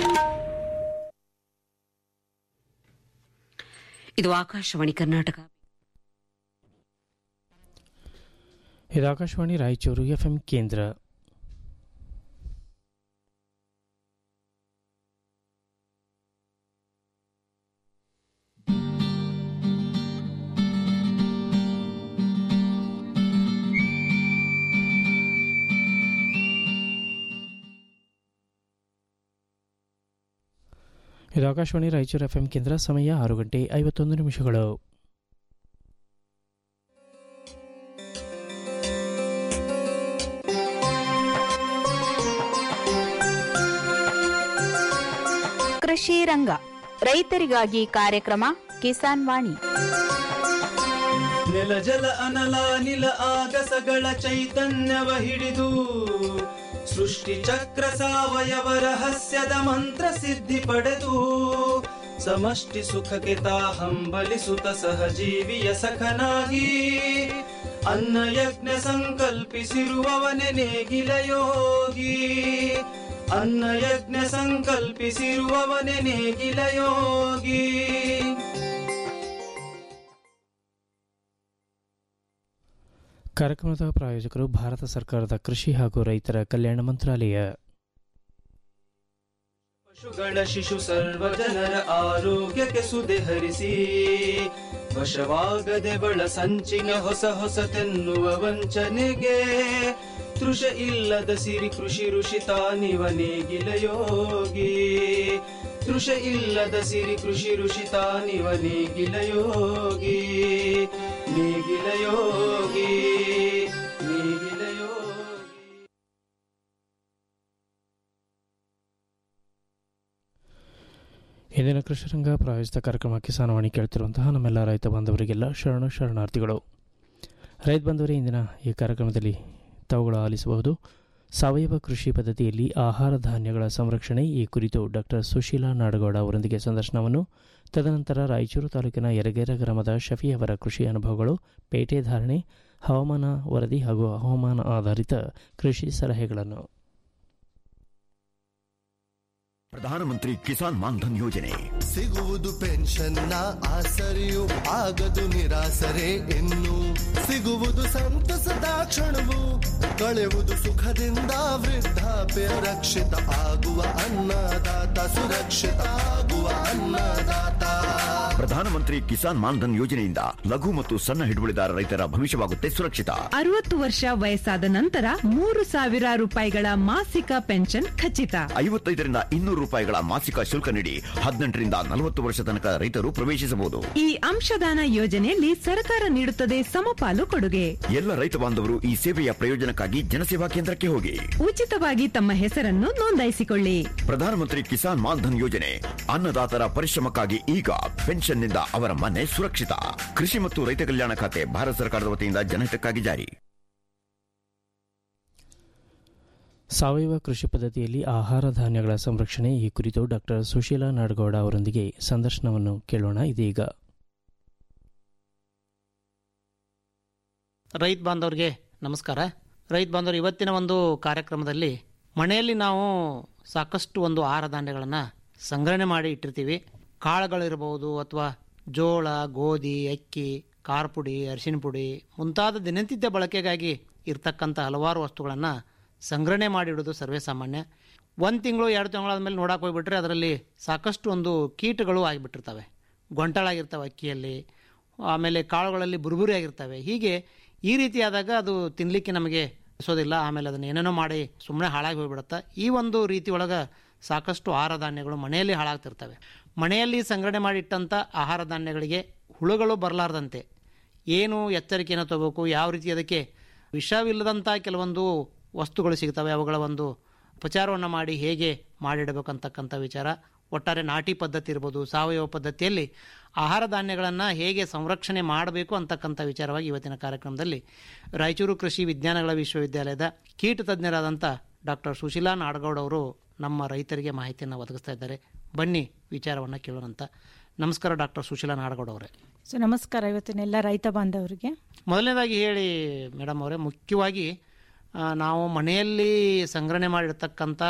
ಇದು ಆಕಾಶವಾಣಿ ಕರ್ನಾಟಕ ಇದು ಆಕಾಶವಾಣಿ ರಾಯಚೂರು ಎಫ್ಎಂ ಕೇಂದ್ರ ಇದು ಆಕಾಶವಾಣಿ ರಾಯಚೂರು ಎಫ್ಎಂ ಕೇಂದ್ರ ಸಮಯ ಆರು ಗಂಟೆ ಐವತ್ತೊಂದು ನಿಮಿಷಗಳು ಕೃಷಿ ರಂಗ ರೈತರಿಗಾಗಿ ಕಾರ್ಯಕ್ರಮ ಕಿಸಾನ್ ವಾಣಿ ನೆಲ ಜಲ ಅನಲ ನಿಲ ಆಗಸಗಳ ಚೈತನ್ಯವ ಹಿಡಿದು ಸೃಷ್ಟಿ ಚಕ್ರ ಸಾವಯವ ರಹಸ್ಯದ ಮಂತ್ರ ಸಿದ್ಧಿ ಪಡೆದು ಸಮಷ್ಟಿ ಸುಖಕ್ಕೆ ತಾ ಹಂಬಲಿಸುತ್ತ ಸಹಜೀವಿಯ ಸಖನಾಗಿ ಅನ್ನ ಯಜ್ಞ ಸಂಕಲ್ಪಿಸಿರುವವನೆ ನೇಗಿಲ ಯೋಗಿ ಅನ್ನ ಯಜ್ಞ ಸಂಕಲ್ಪಿಸಿರುವವನೆ ನೇಗಿಲ ಯೋಗಿ ಕಾರ್ಯಕ್ರಮದ ಪ್ರಾಯೋಜಕರು ಭಾರತ ಸರ್ಕಾರದ ಕೃಷಿ ಹಾಗೂ ರೈತರ ಕಲ್ಯಾಣ ಮಂತ್ರಾಲಯ ಪಶುಗಳ ಶಿಶು ಸರ್ವ ಜನರ ಆರೋಗ್ಯಕ್ಕೆ ಸುದೆ ಹರಿಸಿ ವಶವಾಗದೆ ಬಳ ಸಂಚಿನ ಹೊಸ ಹೊಸತೆನ್ನುವ ವಂಚನೆಗೆ ತೃಷ ಇಲ್ಲದ ಸಿರಿ ಕೃಷಿ ಋಷಿ ತಾನಿವ ನೇಗಿಲ ಯೋಗಿ ತೃಷ ಇಲ್ಲದ ಸಿರಿ ಕೃಷಿ ಋಷಿ ತಾನಿವ ನೇಗಿಲ ಯೋಗಿ ನೇಗಿಲ ಯೋಗಿ ನೇಗಿಲ ಯೋಗಿ ಇಂದಿನ ಕೃಷಿರಂಗ ಪ್ರಾಯೋಜಿತ ಕಾರ್ಯಕ್ರಮ ಕಿಸಾನವಾಣಿ ಕೇಳ್ತಿರುವಂತಹ ನಮ್ಮೆಲ್ಲ ರೈತ ಬಾಂಧವರಿಗೆಲ್ಲ ಶರಣು ಶರಣಾರ್ಥಿಗಳು ರೈತ ಬಾಂಧವರೇ ಇಂದಿನ ಈ ಕಾರ್ಯಕ್ರಮದಲ್ಲಿ ತಾವುಗಳು ಆಲಿಸಬಹುದು ಸಾವಯವ ಕೃಷಿ ಪದ್ಧತಿಯಲ್ಲಿ ಆಹಾರ ಧಾನ್ಯಗಳ ಸಂರಕ್ಷಣೆ ಈ ಕುರಿತು ಡಾಕ್ಟರ್ ಸುಶೀಲಾ ನಾಡಗೌಡ ಅವರೊಂದಿಗೆ ಸಂದರ್ಶನವನ್ನು ತದನಂತರ ರಾಯಚೂರು ತಾಲೂಕಿನ ಯರಗೇರ ಗ್ರಾಮದ ಶಫಿ ಅವರ ಕೃಷಿ ಅನುಭವಗಳು ಪೇಟೆ ಧಾರಣೆ ಹವಾಮಾನ ವರದಿ ಹಾಗೂ ಹವಾಮಾನ ಆಧಾರಿತ ಕೃಷಿ ಸಲಹೆಗಳನ್ನು ಪ್ರಧಾನಮಂತ್ರಿ ಕಿಸಾನ್ ಮಾನ್ಧನ್ ಯೋಜನೆ ಸಿಗುವುದು ಪೆನ್ಷನ್ನ ಆಸರೆಯು ಆಗದು ನಿರಾಸರೆ ಇನ್ನು ಸಿಗುವುದು ಸಂತಸದ ಕ್ಷಣವು ಕಳೆಯುವುದು ಸುಖದಿಂದ ವೃದ್ಧಾಪ್ಯ ರಕ್ಷಿತ ಆಗುವ ಅನ್ನದಾತ ಸುರಕ್ಷಿತ ಆಗುವ ಅನ್ನದಾತ ಪ್ರಧಾನಮಂತ್ರಿ ಕಿಸಾನ್ ಮಾನ್ಧನ್ ಯೋಜನೆಯಿಂದ ಲಘು ಮತ್ತು ಸಣ್ಣ ಹಿಡುವಳಿದಾರ ರೈತರ ಭವಿಷ್ಯವಾಗುತ್ತೆ ಸುರಕ್ಷಿತ ಅರವತ್ತು ವರ್ಷ ವಯಸ್ಸಾದ ನಂತರ ಮೂರು ಸಾವಿರ ರೂಪಾಯಿಗಳ ಮಾಸಿಕ ಪೆನ್ಷನ್ ಖಚಿತ ಐವತ್ತೈದರಿಂದ ಇನ್ನೂರು ರೂಪಾಯಿಗಳ ಮಾಸಿಕ ಶುಲ್ಕ ನೀಡಿ ಹದಿನೆಂಟರಿಂದ ನಲವತ್ತು ವರ್ಷ ತನಕ ರೈತರು ಪ್ರವೇಶಿಸಬಹುದು ಈ ಅಂಶದಾನ ಯೋಜನೆಯಲ್ಲಿ ಸರ್ಕಾರ ನೀಡುತ್ತದೆ ಸಮಪಾಲು ಕೊಡುಗೆ ಎಲ್ಲ ರೈತ ಬಾಂಧವರು ಈ ಸೇವೆಯ ಪ್ರಯೋಜನಕ್ಕಾಗಿ ಜನಸೇವಾ ಕೇಂದ್ರಕ್ಕೆ ಹೋಗಿ ಉಚಿತವಾಗಿ ತಮ್ಮ ಹೆಸರನ್ನು ನೋಂದಾಯಿಸಿಕೊಳ್ಳಿ ಪ್ರಧಾನಮಂತ್ರಿ ಕಿಸಾನ್ ಮಾನ್ಧನ್ ಯೋಜನೆ ಅನ್ನದಾತರ ಪರಿಶ್ರಮಕ್ಕಾಗಿ ಈಗ ಪೆನ್ಷನ್ನಿಂದ ಅವರ ಮನೆ ಸುರಕ್ಷಿತ ಕೃಷಿ ಮತ್ತು ರೈತ ಕಲ್ಯಾಣ ಖಾತೆ ಭಾರತ ಸರ್ಕಾರದ ವತಿಯಿಂದ ಜನಹಿತಕ್ಕಾಗಿ ಜಾರಿ ಸಾವಯವ ಕೃಷಿ ಪದ್ಧತಿಯಲ್ಲಿ ಆಹಾರ ಧಾನ್ಯಗಳ ಸಂರಕ್ಷಣೆ ಈ ಕುರಿತು ಡಾಕ್ಟರ್ ಸುಶೀಲಾ ನಾಡಗೌಡ ಅವರೊಂದಿಗೆ ಸಂದರ್ಶನವನ್ನು ಕೇಳೋಣ ಇದೀಗ ರೈತ ಬಾಂಧವರಿಗೆ ನಮಸ್ಕಾರ ರೈತ ಬಾಂಧವರು ಇವತ್ತಿನ ಒಂದು ಕಾರ್ಯಕ್ರಮದಲ್ಲಿ ಮನೆಯಲ್ಲಿ ನಾವು ಸಾಕಷ್ಟು ಒಂದು ಆಹಾರ ಧಾನ್ಯಗಳನ್ನು ಸಂಗ್ರಹಣೆ ಮಾಡಿ ಇಟ್ಟಿರ್ತೀವಿ ಕಾಳುಗಳಿರ್ಬೋದು ಅಥವಾ ಜೋಳ ಗೋಧಿ ಅಕ್ಕಿ ಖಾರ ಪುಡಿ ಅರಿಶಿನ ಪುಡಿ ಮುಂತಾದ ದಿನನಿತ್ಯ ಬಳಕೆಗಾಗಿ ಇರ್ತಕ್ಕಂಥ ಹಲವಾರು ವಸ್ತುಗಳನ್ನು ಸಂಗ್ರಹಣೆ ಮಾಡಿಡೋದು ಸರ್ವೇ ಸಾಮಾನ್ಯ ಒಂದು ತಿಂಗಳು ಎರಡು ತಿಂಗಳಾದ್ಮೇಲೆ ನೋಡಕ್ಕೆ ಹೋಗ್ಬಿಟ್ರೆ ಅದರಲ್ಲಿ ಸಾಕಷ್ಟು ಒಂದು ಕೀಟಗಳು ಆಗಿಬಿಟ್ಟಿರ್ತವೆ ಗೊಂಟಾಳಾಗಿರ್ತವೆ ಅಕ್ಕಿಯಲ್ಲಿ ಆಮೇಲೆ ಕಾಳುಗಳಲ್ಲಿ ಬುರುಬುರಿ ಆಗಿರ್ತವೆ ಹೀಗೆ ಈ ರೀತಿ ಆದಾಗ ಅದು ತಿನ್ನಲಿಕ್ಕೆ ನಮಗೆ ಅನಿಸೋದಿಲ್ಲ ಆಮೇಲೆ ಅದನ್ನು ಏನೇನೋ ಮಾಡಿ ಸುಮ್ಮನೆ ಹಾಳಾಗಿ ಹೋಗ್ಬಿಡುತ್ತೆ ಈ ಒಂದು ರೀತಿ ಒಳಗೆ ಸಾಕಷ್ಟು ಆಹಾರ ಧಾನ್ಯಗಳು ಮನೆಯಲ್ಲಿ ಹಾಳಾಗ್ತಿರ್ತವೆ ಮನೆಯಲ್ಲಿ ಸಂಗ್ರಹಣೆ ಮಾಡಿಟ್ಟಂಥ ಆಹಾರ ಧಾನ್ಯಗಳಿಗೆ ಹುಳುಗಳು ಬರಲಾರ್ದಂತೆ ಏನು ಎಚ್ಚರಿಕೆಯನ್ನು ತಗೋಬೇಕು ಯಾವ ರೀತಿ ಅದಕ್ಕೆ ವಿಷವಿಲ್ಲದಂಥ ಕೆಲವೊಂದು ವಸ್ತುಗಳು ಸಿಗ್ತವೆ ಅವುಗಳ ಒಂದು ಉಪಚಾರವನ್ನು ಮಾಡಿ ಹೇಗೆ ಮಾಡಿಡಬೇಕಂತಕ್ಕಂಥ ವಿಚಾರ ಒಟ್ಟಾರೆ ನಾಟಿ ಪದ್ಧತಿ ಇರ್ಬೋದು ಸಾವಯವ ಪದ್ಧತಿಯಲ್ಲಿ ಆಹಾರ ಧಾನ್ಯಗಳನ್ನು ಹೇಗೆ ಸಂರಕ್ಷಣೆ ಮಾಡಬೇಕು ಅಂತಕ್ಕಂಥ ವಿಚಾರವಾಗಿ ಇವತ್ತಿನ ಕಾರ್ಯಕ್ರಮದಲ್ಲಿ ರಾಯಚೂರು ಕೃಷಿ ವಿಜ್ಞಾನಗಳ ವಿಶ್ವವಿದ್ಯಾಲಯದ ಕೀಟ ತಜ್ಞರಾದಂಥ ಡಾಕ್ಟರ್ ಸುಶೀಲಾ ನಾಡಗೌಡ್ ಅವರು ನಮ್ಮ ರೈತರಿಗೆ ಮಾಹಿತಿಯನ್ನು ಒದಗಿಸ್ತಾ ಇದ್ದಾರೆ ಬನ್ನಿ ವಿಚಾರವನ್ನು ಕೇಳೋಣಂತ ನಮಸ್ಕಾರ ಡಾಕ್ಟರ್ ಸುಶೀಲಾ ನಾಡಗೌಡ್ ಅವರೇ ಸೊ ನಮಸ್ಕಾರ ಇವತ್ತಿನ ಎಲ್ಲ ರೈತ ಬಾಂಧವರಿಗೆ ಮೊದಲನೇದಾಗಿ ಹೇಳಿ ಮೇಡಮ್ ಅವರೇ ಮುಖ್ಯವಾಗಿ ಆ, ನಾವು ಮನೆಯಲ್ಲಿ ಸಂಗ್ರಹಣೆ ಮಾಡಿರ್ತಕ್ಕಂಥ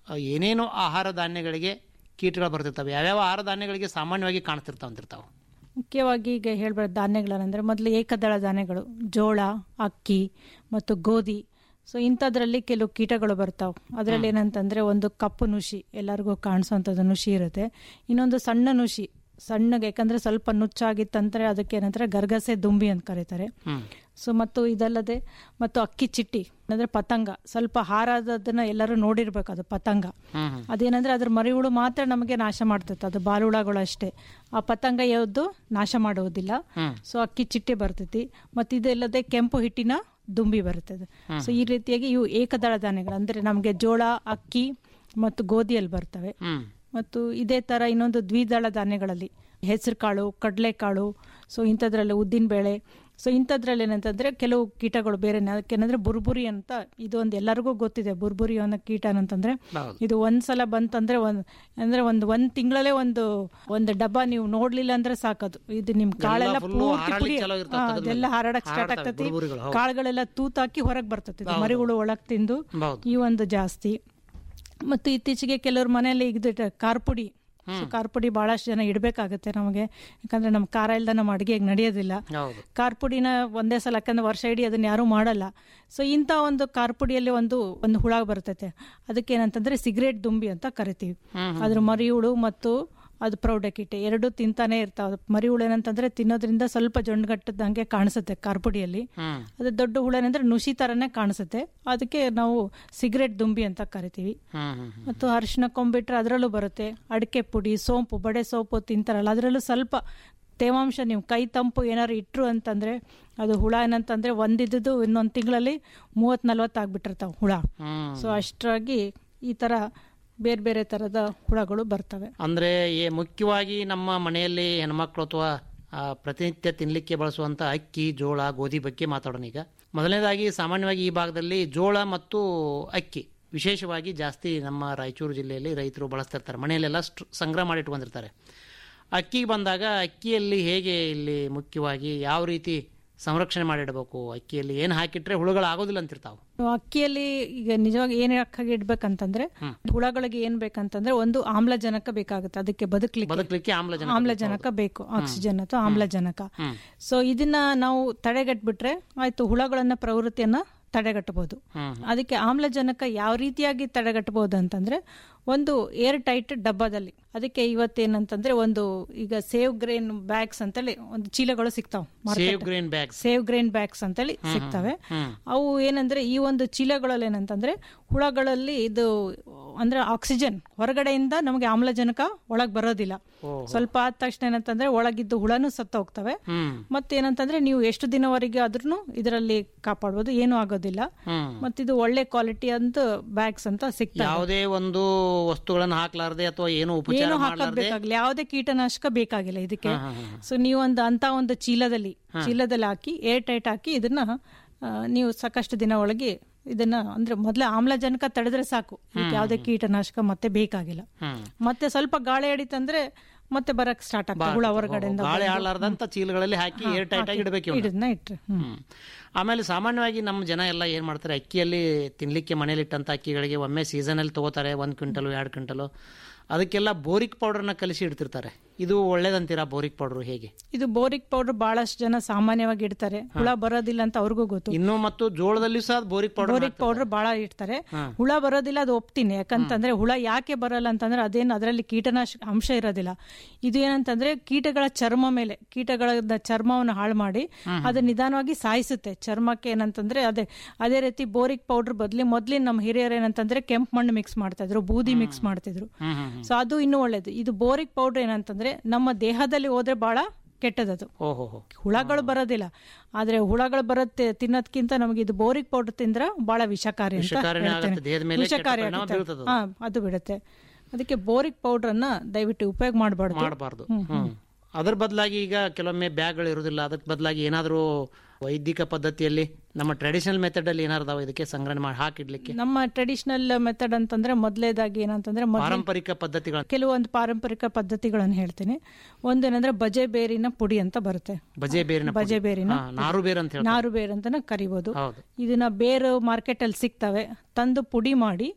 ಆ, ಏನೇನು ಆಹಾರ ಧಾನ್ಯಗಳಿಗೆ ಕೀಟಗಳು ಬರ್ತಿರ್ತವೆ ಯಾವ್ಯಾವ ಆಹಾರ ಧಾನ್ಯಗಳಿಗೆ ಸಾಮಾನ್ಯವಾಗಿ ಕಾಣ್ತಿರ್ತಾವ ಅಂತಿರ್ತಾವೆ ಮುಖ್ಯವಾಗಿ ಈಗ ಹೇಳ್ಬಾರ್ದು ಧಾನ್ಯಗಳಂದ್ರೆ ಮೊದಲು ಏಕದಳ ಧಾನ್ಯಗಳು ಜೋಳ ಅಕ್ಕಿ ಮತ್ತು ಗೋಧಿ ಸೊ ಇಂಥದ್ರಲ್ಲಿ ಕೆಲವು ಕೀಟಗಳು ಬರ್ತಾವೆ ಅದರಲ್ಲಿ ಏನಂತಂದ್ರೆ ಒಂದು ಕಪ್ಪು ನುಷಿ ಎಲ್ಲರಿಗೂ ಕಾಣಿಸೋಂಥದ್ದು ನುಷಿ ಇರುತ್ತೆ ಇನ್ನೊಂದು ಸಣ್ಣ ನುಷಿ ಸಣ್ಣಗೆ ಯಾಕಂದ್ರೆ ಸ್ವಲ್ಪ ನುಚ್ಚಾಗಿತ್ತಂದ್ರೆ ಅದಕ್ಕೆ ಏನಂತಾರೆ ಗರ್ಗಸೆ ದುಂಬಿ ಅಂತ ಕರೀತಾರೆ ಸೊ ಮತ್ತು ಇದಲ್ಲದೆ ಮತ್ತು ಅಕ್ಕಿ ಚಿಟ್ಟಿ ಅಂದ್ರೆ ಪತಂಗ ಸ್ವಲ್ಪ ಹಾರಾದದನ್ನ ಎಲ್ಲರೂ ನೋಡಿರ್ಬೇಕು ಅದು ಪತಂಗ ಅದೇನಂದ್ರೆ ಅದ್ರ ಮರಿಹುಳು ಮಾತ್ರ ನಮಗೆ ನಾಶ ಮಾಡ್ತೈತೆ ಅದು ಬಾಲುಳಗಳು ಅಷ್ಟೇ ಆ ಪತಂಗ ಯಾವ್ದು ನಾಶ ಮಾಡುವುದಿಲ್ಲ ಸೊ ಅಕ್ಕಿ ಚಿಟ್ಟೆ ಬರ್ತೈತಿ ಮತ್ತು ಇದಲ್ಲದೆ ಕೆಂಪು ಹಿಟ್ಟಿನ ದುಂಬಿ ಬರ್ತದೆ ಸೊ ಈ ರೀತಿಯಾಗಿ ಇವು ಏಕದಳ ಧಾನ್ಯಗಳು ಅಂದ್ರೆ ನಮಗೆ ಜೋಳ ಅಕ್ಕಿ ಮತ್ತು ಗೋಧಿಯಲ್ಲಿ ಬರ್ತವೆ ಮತ್ತು ಇದೇ ತರ ಇನ್ನೊಂದು ದ್ವಿದಳ ಧಾನ್ಯಗಳಲ್ಲಿ ಹೆಸರು ಕಾಳು ಕಡಲೆಕಾಳು ಸೊ ಇಂಥದ್ರಲ್ಲಿ ಉದ್ದಿನ ಬೇಳೆ ಸೊ ಇಂಥದ್ರಲ್ಲಿ ಏನಂತಂದ್ರೆ ಕೆಲವು ಕೀಟಗಳು ಬೇರೆ ಅದಕ್ಕೇನಂದ್ರೆ ಬುರ್ಬುರಿ ಅಂತ ಇದು ಒಂದು ಎಲ್ಲರಿಗೂ ಗೊತ್ತಿದೆ ಬುರ್ಬುರಿ ಅನ್ನೋ ಕೀಟ ಅಂತಂದ್ರೆ ಇದು ಒಂದ್ಸಲ ಬಂತಂದ್ರೆ ಒಂದ್ ಅಂದ್ರೆ ಒಂದು ಒಂದ್ ತಿಂಗಳಲ್ಲೇ ಒಂದು ಒಂದು ಡಬ್ಬ ನೀವು ನೋಡ್ಲಿಲ್ಲ ಅಂದ್ರೆ ಸಾಕದು ಇದು ನಿಮ್ ಕಾಳೆಲ್ಲ full ಪೂರ್ತಿ ಹಾರಾಡ್ಲಿಕ್ಕೆ ಪುಡಿ ಚಾಲು ಇರ್ತದೆ ಹಾ, ಅದ್ರ ಅದೆಲ್ಲ ಮೇಲೆ. ಹಾರಾಡಕ್ ಸ್ಟಾರ್ಟ್ ಹಾರಾಡ್ತವೆ ಆಗ್ತತಿ ಬುರ್ಬುರಿಗಳು, ಹೌದು. ಕಾಳುಗಳೆಲ್ಲ ತೂತಾಕಿ ಹೊರಗೆ ಬರ್ತತಿ ಮರಿಗಳು ಒಳಗ್ ತಿಂದು ಹೌದು. ಈ ಒಂದು ಜಾಸ್ತಿ ಮತ್ತು ಇತ್ತೀಚೆಗೆ ಕೆಲವ್ರ ಮನೆಯಲ್ಲಿ ಇದು ಕಾರ್ಪುಡಿ ಸೊ ಕಾರ್ಪುಡಿ ಬಹಳಷ್ಟು ಜನ ಇಡಬೇಕಾಗುತ್ತೆ ನಮಗೆ ಯಾಕಂದ್ರೆ ನಮ್ಮ ಖಾರ ಇಲ್ದ ನಮ್ಮ ಅಡುಗೆ ನಡೆಯೋದಿಲ್ಲ ಹೌದು ಕಾರ್ಪುಡಿನ ಒಂದೇ ಸಲ ಯಾಕಂದ್ರೆ ವರ್ಷ ಇಡೀ ಅದನ್ನ ಯಾರೂ ಮಾಡಲ್ಲ ಸೊ ಇಂಥ ಒಂದು ಕಾರ್ಪುಡಿಯಲ್ಲಿ ಒಂದು ಒಂದು ಹುಳ ಬರ್ತೈತೆ ಅದಕ್ಕೆ ಏನಂತಂದ್ರೆ ಸಿಗರೇಟ್ ದುಂಬಿ ಅಂತ ಕರಿತೀವಿ ಅದ್ರ ಮರಿ ಹುಳು ಮತ್ತು ಅದು ಪ್ರೌಢಕೀಟೆ ಎರಡು ತಿಂತಾನೆ ಇರ್ತಾವೆ ಮರಿ ಹುಳು ಏನಂತಂದ್ರೆ ತಿನ್ನೋದ್ರಿಂದ ಸ್ವಲ್ಪ ಜೊಂಡ್ಗಟ್ಟದಂಗೆ ಕಾಣಿಸುತ್ತೆ ಕಾರ್ಪುಡಿಯಲ್ಲಿ ಅದು ದೊಡ್ಡ ಹುಳು ಏನಂದ್ರೆ ನುಸಿ ತರನೇ ಕಾಣಿಸುತ್ತೆ ಅದಕ್ಕೆ ನಾವು ಸಿಗರೇಟ್ ದುಂಬಿ ಅಂತ ಕರಿತೀವಿ ಮತ್ತು ಅರಿಶಿನ ಕೊಂಬಿಟ್ರೆ ಅದರಲ್ಲೂ ಬರುತ್ತೆ ಅಡಿಕೆ ಪುಡಿ ಸೋಂಪು ಬಡೆ ಸೋಪು ತಿಂತಾರಲ್ಲ ಅದರಲ್ಲೂ ಸ್ವಲ್ಪ ತೇವಾಂಶ ನೀವು ಕೈ ತಂಪು ಏನಾರು ಇಟ್ರು ಅಂತಂದ್ರೆ ಅದು ಹುಳ ಏನಂತಂದ್ರೆ ಒಂದಿದ್ದು ಇನ್ನೊಂದು ತಿಂಗಳಲ್ಲಿ ಮೂವತ್ ನಲ್ವತ್ತು ಆಗ್ಬಿಟ್ಟಿರ್ತಾವ ಹುಳ ಸೊ ಅಷ್ಟಾಗಿ ಈ ತರ ಬೇರೆ ಬೇರೆ ತರದ ಹುಳಗಳು ಬರ್ತವೆ ಅಂದ್ರೆ ಏ- ಮುಖ್ಯವಾಗಿ ನಮ್ಮ ಮನೆಯಲ್ಲಿ ಹೆಣ್ಮಕ್ಳು ಅಥವಾ ಆ, ಪ್ರತಿನಿತ್ಯ ತಿನ್ಲಿಕ್ಕೆ ಬಳಸುವಂತ ಅಕ್ಕಿ ಜೋಳ ಗೋಧಿ ಬಗ್ಗೆ ಮಾತಾಡೋಣ ಈಗ ಮೊದಲನೇದಾಗಿ ಸಾಮಾನ್ಯವಾಗಿ ಈ ಭಾಗದಲ್ಲಿ ಜೋಳ ಮತ್ತು ಅಕ್ಕಿ ವಿಶೇಷವಾಗಿ ಜಾಸ್ತಿ ನಮ್ಮ ರಾಯಚೂರು ಜಿಲ್ಲೆಯಲ್ಲಿ ರೈತರು ಬಳಸ್ತಿರ್ತಾರೆ ಮನೆಯಲ್ಲೆಲ್ಲ ಸ್ಟ್ರ- ಸಂಗ್ರಹ ಮಾಡಿ ಇಟ್ಕೊಂಡಿರ್ತಾರೆ ಅಕ್ಕಿಗೆ ಬಂದಾಗ ಅಕ್ಕಿಯಲ್ಲಿ ಹೇಗೆ ಇಲ್ಲಿ ಮುಖ್ಯವಾಗಿ ಯಾವ ರೀತಿ ಸಂರಕ್ಷಣೆ ಮಾಡಿಡಬೇಕು ಅಕ್ಕಿಯಲ್ಲಿ ಏನು ಹಾಕಿಟ್ರೆ ಹುಳುಗಳು ಆಗೋದಿಲ್ಲ ಅಂತಿರ್ತಾವೆ ಅಕ್ಕಿಯಲ್ಲಿ ಈಗ ನಿಜವಾಗಿ ಏನ್ ಹಾಕಿ ಇಡ್ಬೇಕಂತಂದ್ರೆ ಹುಳಗಳಿಗೆ ಏನ್ ಬೇಕಂತಂದ್ರೆ ಒಂದು ಆಮ್ಲಜನಕ ಬೇಕಾಗುತ್ತೆ ಅದಕ್ಕೆ ಬದುಕಲಿಕ್ಕೆ ಬದುಕಲಿಕ್ಕೆ ಆಮ್ಲಜನಕ ಆಮ್ಲಜನಕ ಬೇಕು ಆಕ್ಸಿಜನ್ ಅಥವಾ ಆಮ್ಲಜನಕ ಸೊ ಇದನ್ನ ನಾವು ತಡೆಗಟ್ಬಿಟ್ರೆ ಆಯ್ತು ಹುಳಗಳನ್ನ ಪ್ರವೃತ್ತಿಯನ್ನ ತಡೆಗಟ್ಟಬಹುದು ಅದಕ್ಕೆ ಆಮ್ಲಜನಕ ಯಾವ ರೀತಿಯಾಗಿ ತಡೆಗಟ್ಟಬಹುದು ಅಂತಂದ್ರೆ ಒಂದು ಏರ್ ಟೈಟ್ ಡಬ್ಬದಲ್ಲಿ ಅದಕ್ಕೆ ಇವತ್ತೇನಂತಂದ್ರೆ ಒಂದು ಈಗ ಸೇವ್ ಗ್ರೇನ್ ಬ್ಯಾಗ್ಸ್ ಅಂತೇಳಿ ಒಂದು ಚೀಲಗಳು ಸಿಗ್ತಾವ್ save grain bag save grain bags ಅಂತೇಳಿ ಸಿಗ್ತವೆ ಅವು ಏನಂದ್ರೆ ಈ ಒಂದು ಚೀಲಗಳಲ್ಲಿ ಏನಂತಂದ್ರೆ ಹುಳಗಳಲ್ಲಿ ಇದು ಅಂದ್ರೆ ಆಕ್ಸಿಜನ್ ಹೊರಗಡೆಯಿಂದ ನಮಗೆ ಆಮ್ಲಜನಕ ಒಳಗ್ ಬರೋದಿಲ್ಲ ಸ್ವಲ್ಪ ಆದ ತಕ್ಷಣ ಏನಂತಂದ್ರೆ ಒಳಗಿದ್ದು ಹುಳನು ಸತ್ತ ಹೋಗ್ತವೆ ಮತ್ತೇನಂತಂದ್ರೆ ನೀವು ಎಷ್ಟು ದಿನವರೆಗೆ ಆದ್ರೂ ಇದರಲ್ಲಿ ಕಾಪಾಡ್ಬೋದು ಏನೂ ಆಗೋದಿಲ್ಲ ಮತ್ತಿದು ಒಳ್ಳೆ ಕ್ವಾಲಿಟಿ ಅಂತ ಬ್ಯಾಗ್ಸ್ ಅಂತ ಸಿಗ್ತವೆ ಯಾವುದೇ ಒಂದು ವಸ್ತುಗಳನ್ನು ಹಾಕ್ಲಾರ್ದೆ ಅಥವಾ ಏನು ಉಪಚಾರ ಏನು ಮಾಡ್ಲಾರ್ದೆ ಹಾಕಬೇಕಾಗಿಲ್ಲ ಯಾವುದೇ ಕೀಟನಾಶಕ ಬೇಕಾಗಿಲ್ಲ ಇದಕ್ಕೆ ಸೊ ನೀವು ಒಂದು ಅಂತ ಒಂದು ಚೀಲದಲ್ಲಿ ಚೀಲದಲ್ಲಿ ಹಾಕಿ ಏರ್ ಟೈಟ್ ಹಾಕಿ ಇದನ್ನ ಆ, ನೀವು ಸಾಕಷ್ಟು ದಿನ ಒಳಗೆ ಇದನ್ನ ಅಂದ್ರೆ ಮೊದಲೇ ಆಮ್ಲಜನಕ ತಡೆದ್ರೆ ಸಾಕು ಇದಕ್ಕೆ ಯಾವುದೇ ಕೀಟನಾಶಕ ಮತ್ತೆ ಬೇಕಾಗಿಲ್ಲ ಮತ್ತೆ ಸ್ವಲ್ಪ ಗಾಳಿ ಅಡಿತಂದ್ರೆ ಮತ್ತೆ ಬರಕ್ ಸ್ಟಾರ್ಟ್ ಆಗ್ತದೆ ಹುಳ ಹೊರಗಡೆಯಿಂದ ಗಾಳಿ ಆಡ್ಲಾರ್ದಂತ ಚೀಲಗಳಲ್ಲಿ ಹಾಕಿ ಏರ್ ಟೈಟ್ ಆಗಿ ಇಡಬೇಕು ಇವ್ನ. ಇದನ್ನ ಇಟ್ರೆ ಹ್ಮ್. ಹ್ಮ್. ಆಮೇಲೆ ಸಾಮಾನ್ಯವಾಗಿ ನಮ್ಮ ಜನ ಎಲ್ಲ ಏನ್ ಮಾಡ್ತಾರೆ ಅಕ್ಕಿಯಲ್ಲಿ ತಿನ್ಲಿಕ್ಕೆ ಮನೇಲಿ ಇಟ್ಟಂತ ಅಕ್ಕಿಗಳಿಗೆ ಒಮ್ಮೆ ಸೀಸನಲ್ಲಿ ತಗೋತಾರೆ ಒಂದ್ ಕ್ವಿಂಟಲು ಎರಡು ಕ್ವಿಂಟಲು ಅದಕ್ಕೆಲ್ಲ ಬೋರಿಕ್ ಪೌಡರ್ನ ಕಲಿಸಿ ಇಡ್ತಿರ್ತಾರೆ ಇದು ಒಳ್ಳೇದಂತೀರಾ ಬೋರಿಕ್ ಪೌಡರ್ ಹೇಗೆ ಇದು ಬೋರಿಕ್ ಪೌಡರ್ ಬಹಳಷ್ಟು ಜನ ಸಾಮಾನ್ಯವಾಗಿ ಇಡ್ತಾರೆ ಹುಳ ಬರೋದಿಲ್ಲ ಅಂತ ಅವ್ರಿಗೂ ಗೊತ್ತು ಇನ್ನು ಮತ್ತು ಜೋಳದಲ್ಲಿ ಸಹ ಬೋರಿಕ್ ಪೌಡರ್ ಬೋರಿಕ್ ಪೌಡರ್ ಬಹಳ ಇಡ್ತಾರೆ ಹುಳ ಬರೋದಿಲ್ಲ ಅದು ಒಪ್ತೀನಿ ಯಾಕಂತಂದ್ರೆ ಹುಳ ಯಾಕೆ ಬರಲ್ಲ ಅಂತಂದ್ರೆ ಅದೇನು ಅದರಲ್ಲಿ ಕೀಟನಾಶಕ ಅಂಶ ಇರೋದಿಲ್ಲ ಇದು ಏನಂತಂದ್ರೆ ಕೀಟಗಳ ಚರ್ಮ ಮೇಲೆ ಕೀಟಗಳ ಚರ್ಮವನ್ನು ಹಾಳು ಮಾಡಿ ಅದು ನಿಧಾನವಾಗಿ ಸಾಯಿಸುತ್ತೆ ಚರ್ಮಕ್ಕೆ ಏನಂತಂದ್ರೆ ಅದೇ ಅದೇ ರೀತಿ ಬೋರಿಕ್ ಪೌಡರ್ ಬದ್ಲಿ ಮೊದ್ಲಿನ ನಮ್ಮ ಹಿರಿಯರು ಏನಂತಂದ್ರೆ ಕೆಂಪು ಮಣ್ಣು ಮಿಕ್ಸ್ ಮಾಡ್ತಾ ಇದ್ರು ಬೂದಿ ಮಿಕ್ಸ್ ಮಾಡ್ತಿದ್ರು ಸೊ ಅದು ಇನ್ನೂ ಒಳ್ಳೇದು ಇದು ಬೋರಿಕ್ ಪೌಡರ್ ಏನಂತಂದ್ರೆ ನಮ್ಮ ದೇಹದಲ್ಲಿ ಹೋದ್ರೆ ಬಹಳ ಕೆಟ್ಟದದು ಓಹೋ ಹುಳಗಳು ಬರೋದಿಲ್ಲ ಆದ್ರೆ ಹುಳಗಳು ಬರುತ್ತೆ ತಿನ್ನೋದ್ಕಿಂತ ನಮಗೆ ಇದು ಬೋರಿಕ್ ಪೌಡರ್ ತಿಂದ್ರೆ ಬಹಳ ವಿಷಕಾರಿ ಅಂತ ವಿಷಕಾರಿನೇ ಹೇಳ್ತೇನೆ. ಆಗುತ್ತೆ, ದೇಹದ ಮೇಲೆ ಕೆಟ್ಟ ವಿಷಕಾರಿ ಪರಿಣಾಮ ಆಗುತ್ತೆ. ಬೀಳ್ತದೆ ಅದು. ಹಾ ಅದು ಬಿಡುತ್ತೆ ಅದಕ್ಕೆ ಬೋರಿಕ್ ಪೌಡರ್ ಅನ್ನ ದಯವಿಟ್ಟು ಉಪಯೋಗ ಮಾಡಬಾರ್ದು ಮಾಡಬಾರ್ದು ಅದ್ರ ಬದಲಾಗಿ ಈಗ ಕೆಲವೊಮ್ಮೆ ಬ್ಯಾಗ್ಗಳು ಇರುವುದಿಲ್ಲ ಅದಕ್ಕೆ ಬದಲಾಗಿ ಏನಾದರೂ ವೈದಿಕ ಪದ್ಧತಿಯಲ್ಲಿ ನಮ್ಮ ಟ್ರೆಡಿಷನಲ್ ಮೆಥಡ್ ಅಲ್ಲಿ ಏನಾದ್ರು ಅದಾವ ಇದಕ್ಕೆ ಸಂಗ್ರಹಣೆ ಮಾಡಿ ಹಾಕಿಡ್ಲಿಕ್ಕೆ ನಮ್ಮ ಟ್ರೆಡಿಷನಲ್ ಮೆಥಡ್ ಅಂತಂದ್ರೆ ಮೊದಲೇದಾಗಿ ಏನಂತಂದ್ರೆ ಮೊದ್ಲು ಪಾರಂಪರಿಕ ಪದ್ಧತಿಗಳ ಕೆಲವೊಂದು ಪಾರಂಪರಿಕ ಪದ್ಧತಿಗಳನ್ನು ಹೇಳ್ತೀನಿ ಒಂದೇನಂದ್ರೆ ಬಜೆ ಬೇರಿನ ಪುಡಿ ಅಂತ ಬರುತ್ತೆ ಬಜೆ ಬೇರಿನ ಪುಡಿ. ಬಜೆ ಬೇರಿನ ಹಾ, ನಾರು ಬೇರು ಅಂತ ಹೇಳ್ತಾರೆ ನಾರು ಬೇರು ಅಂತಾನೆ ಕರಿಬೋದು ಹೌದು ಇದನ್ನ ಬೇರು ಮಾರ್ಕೆಟ್ ಅಲ್ಲಿ ಸಿಗ್ತವೆ ತಂದು ಪುಡಿ ಮಾಡಿ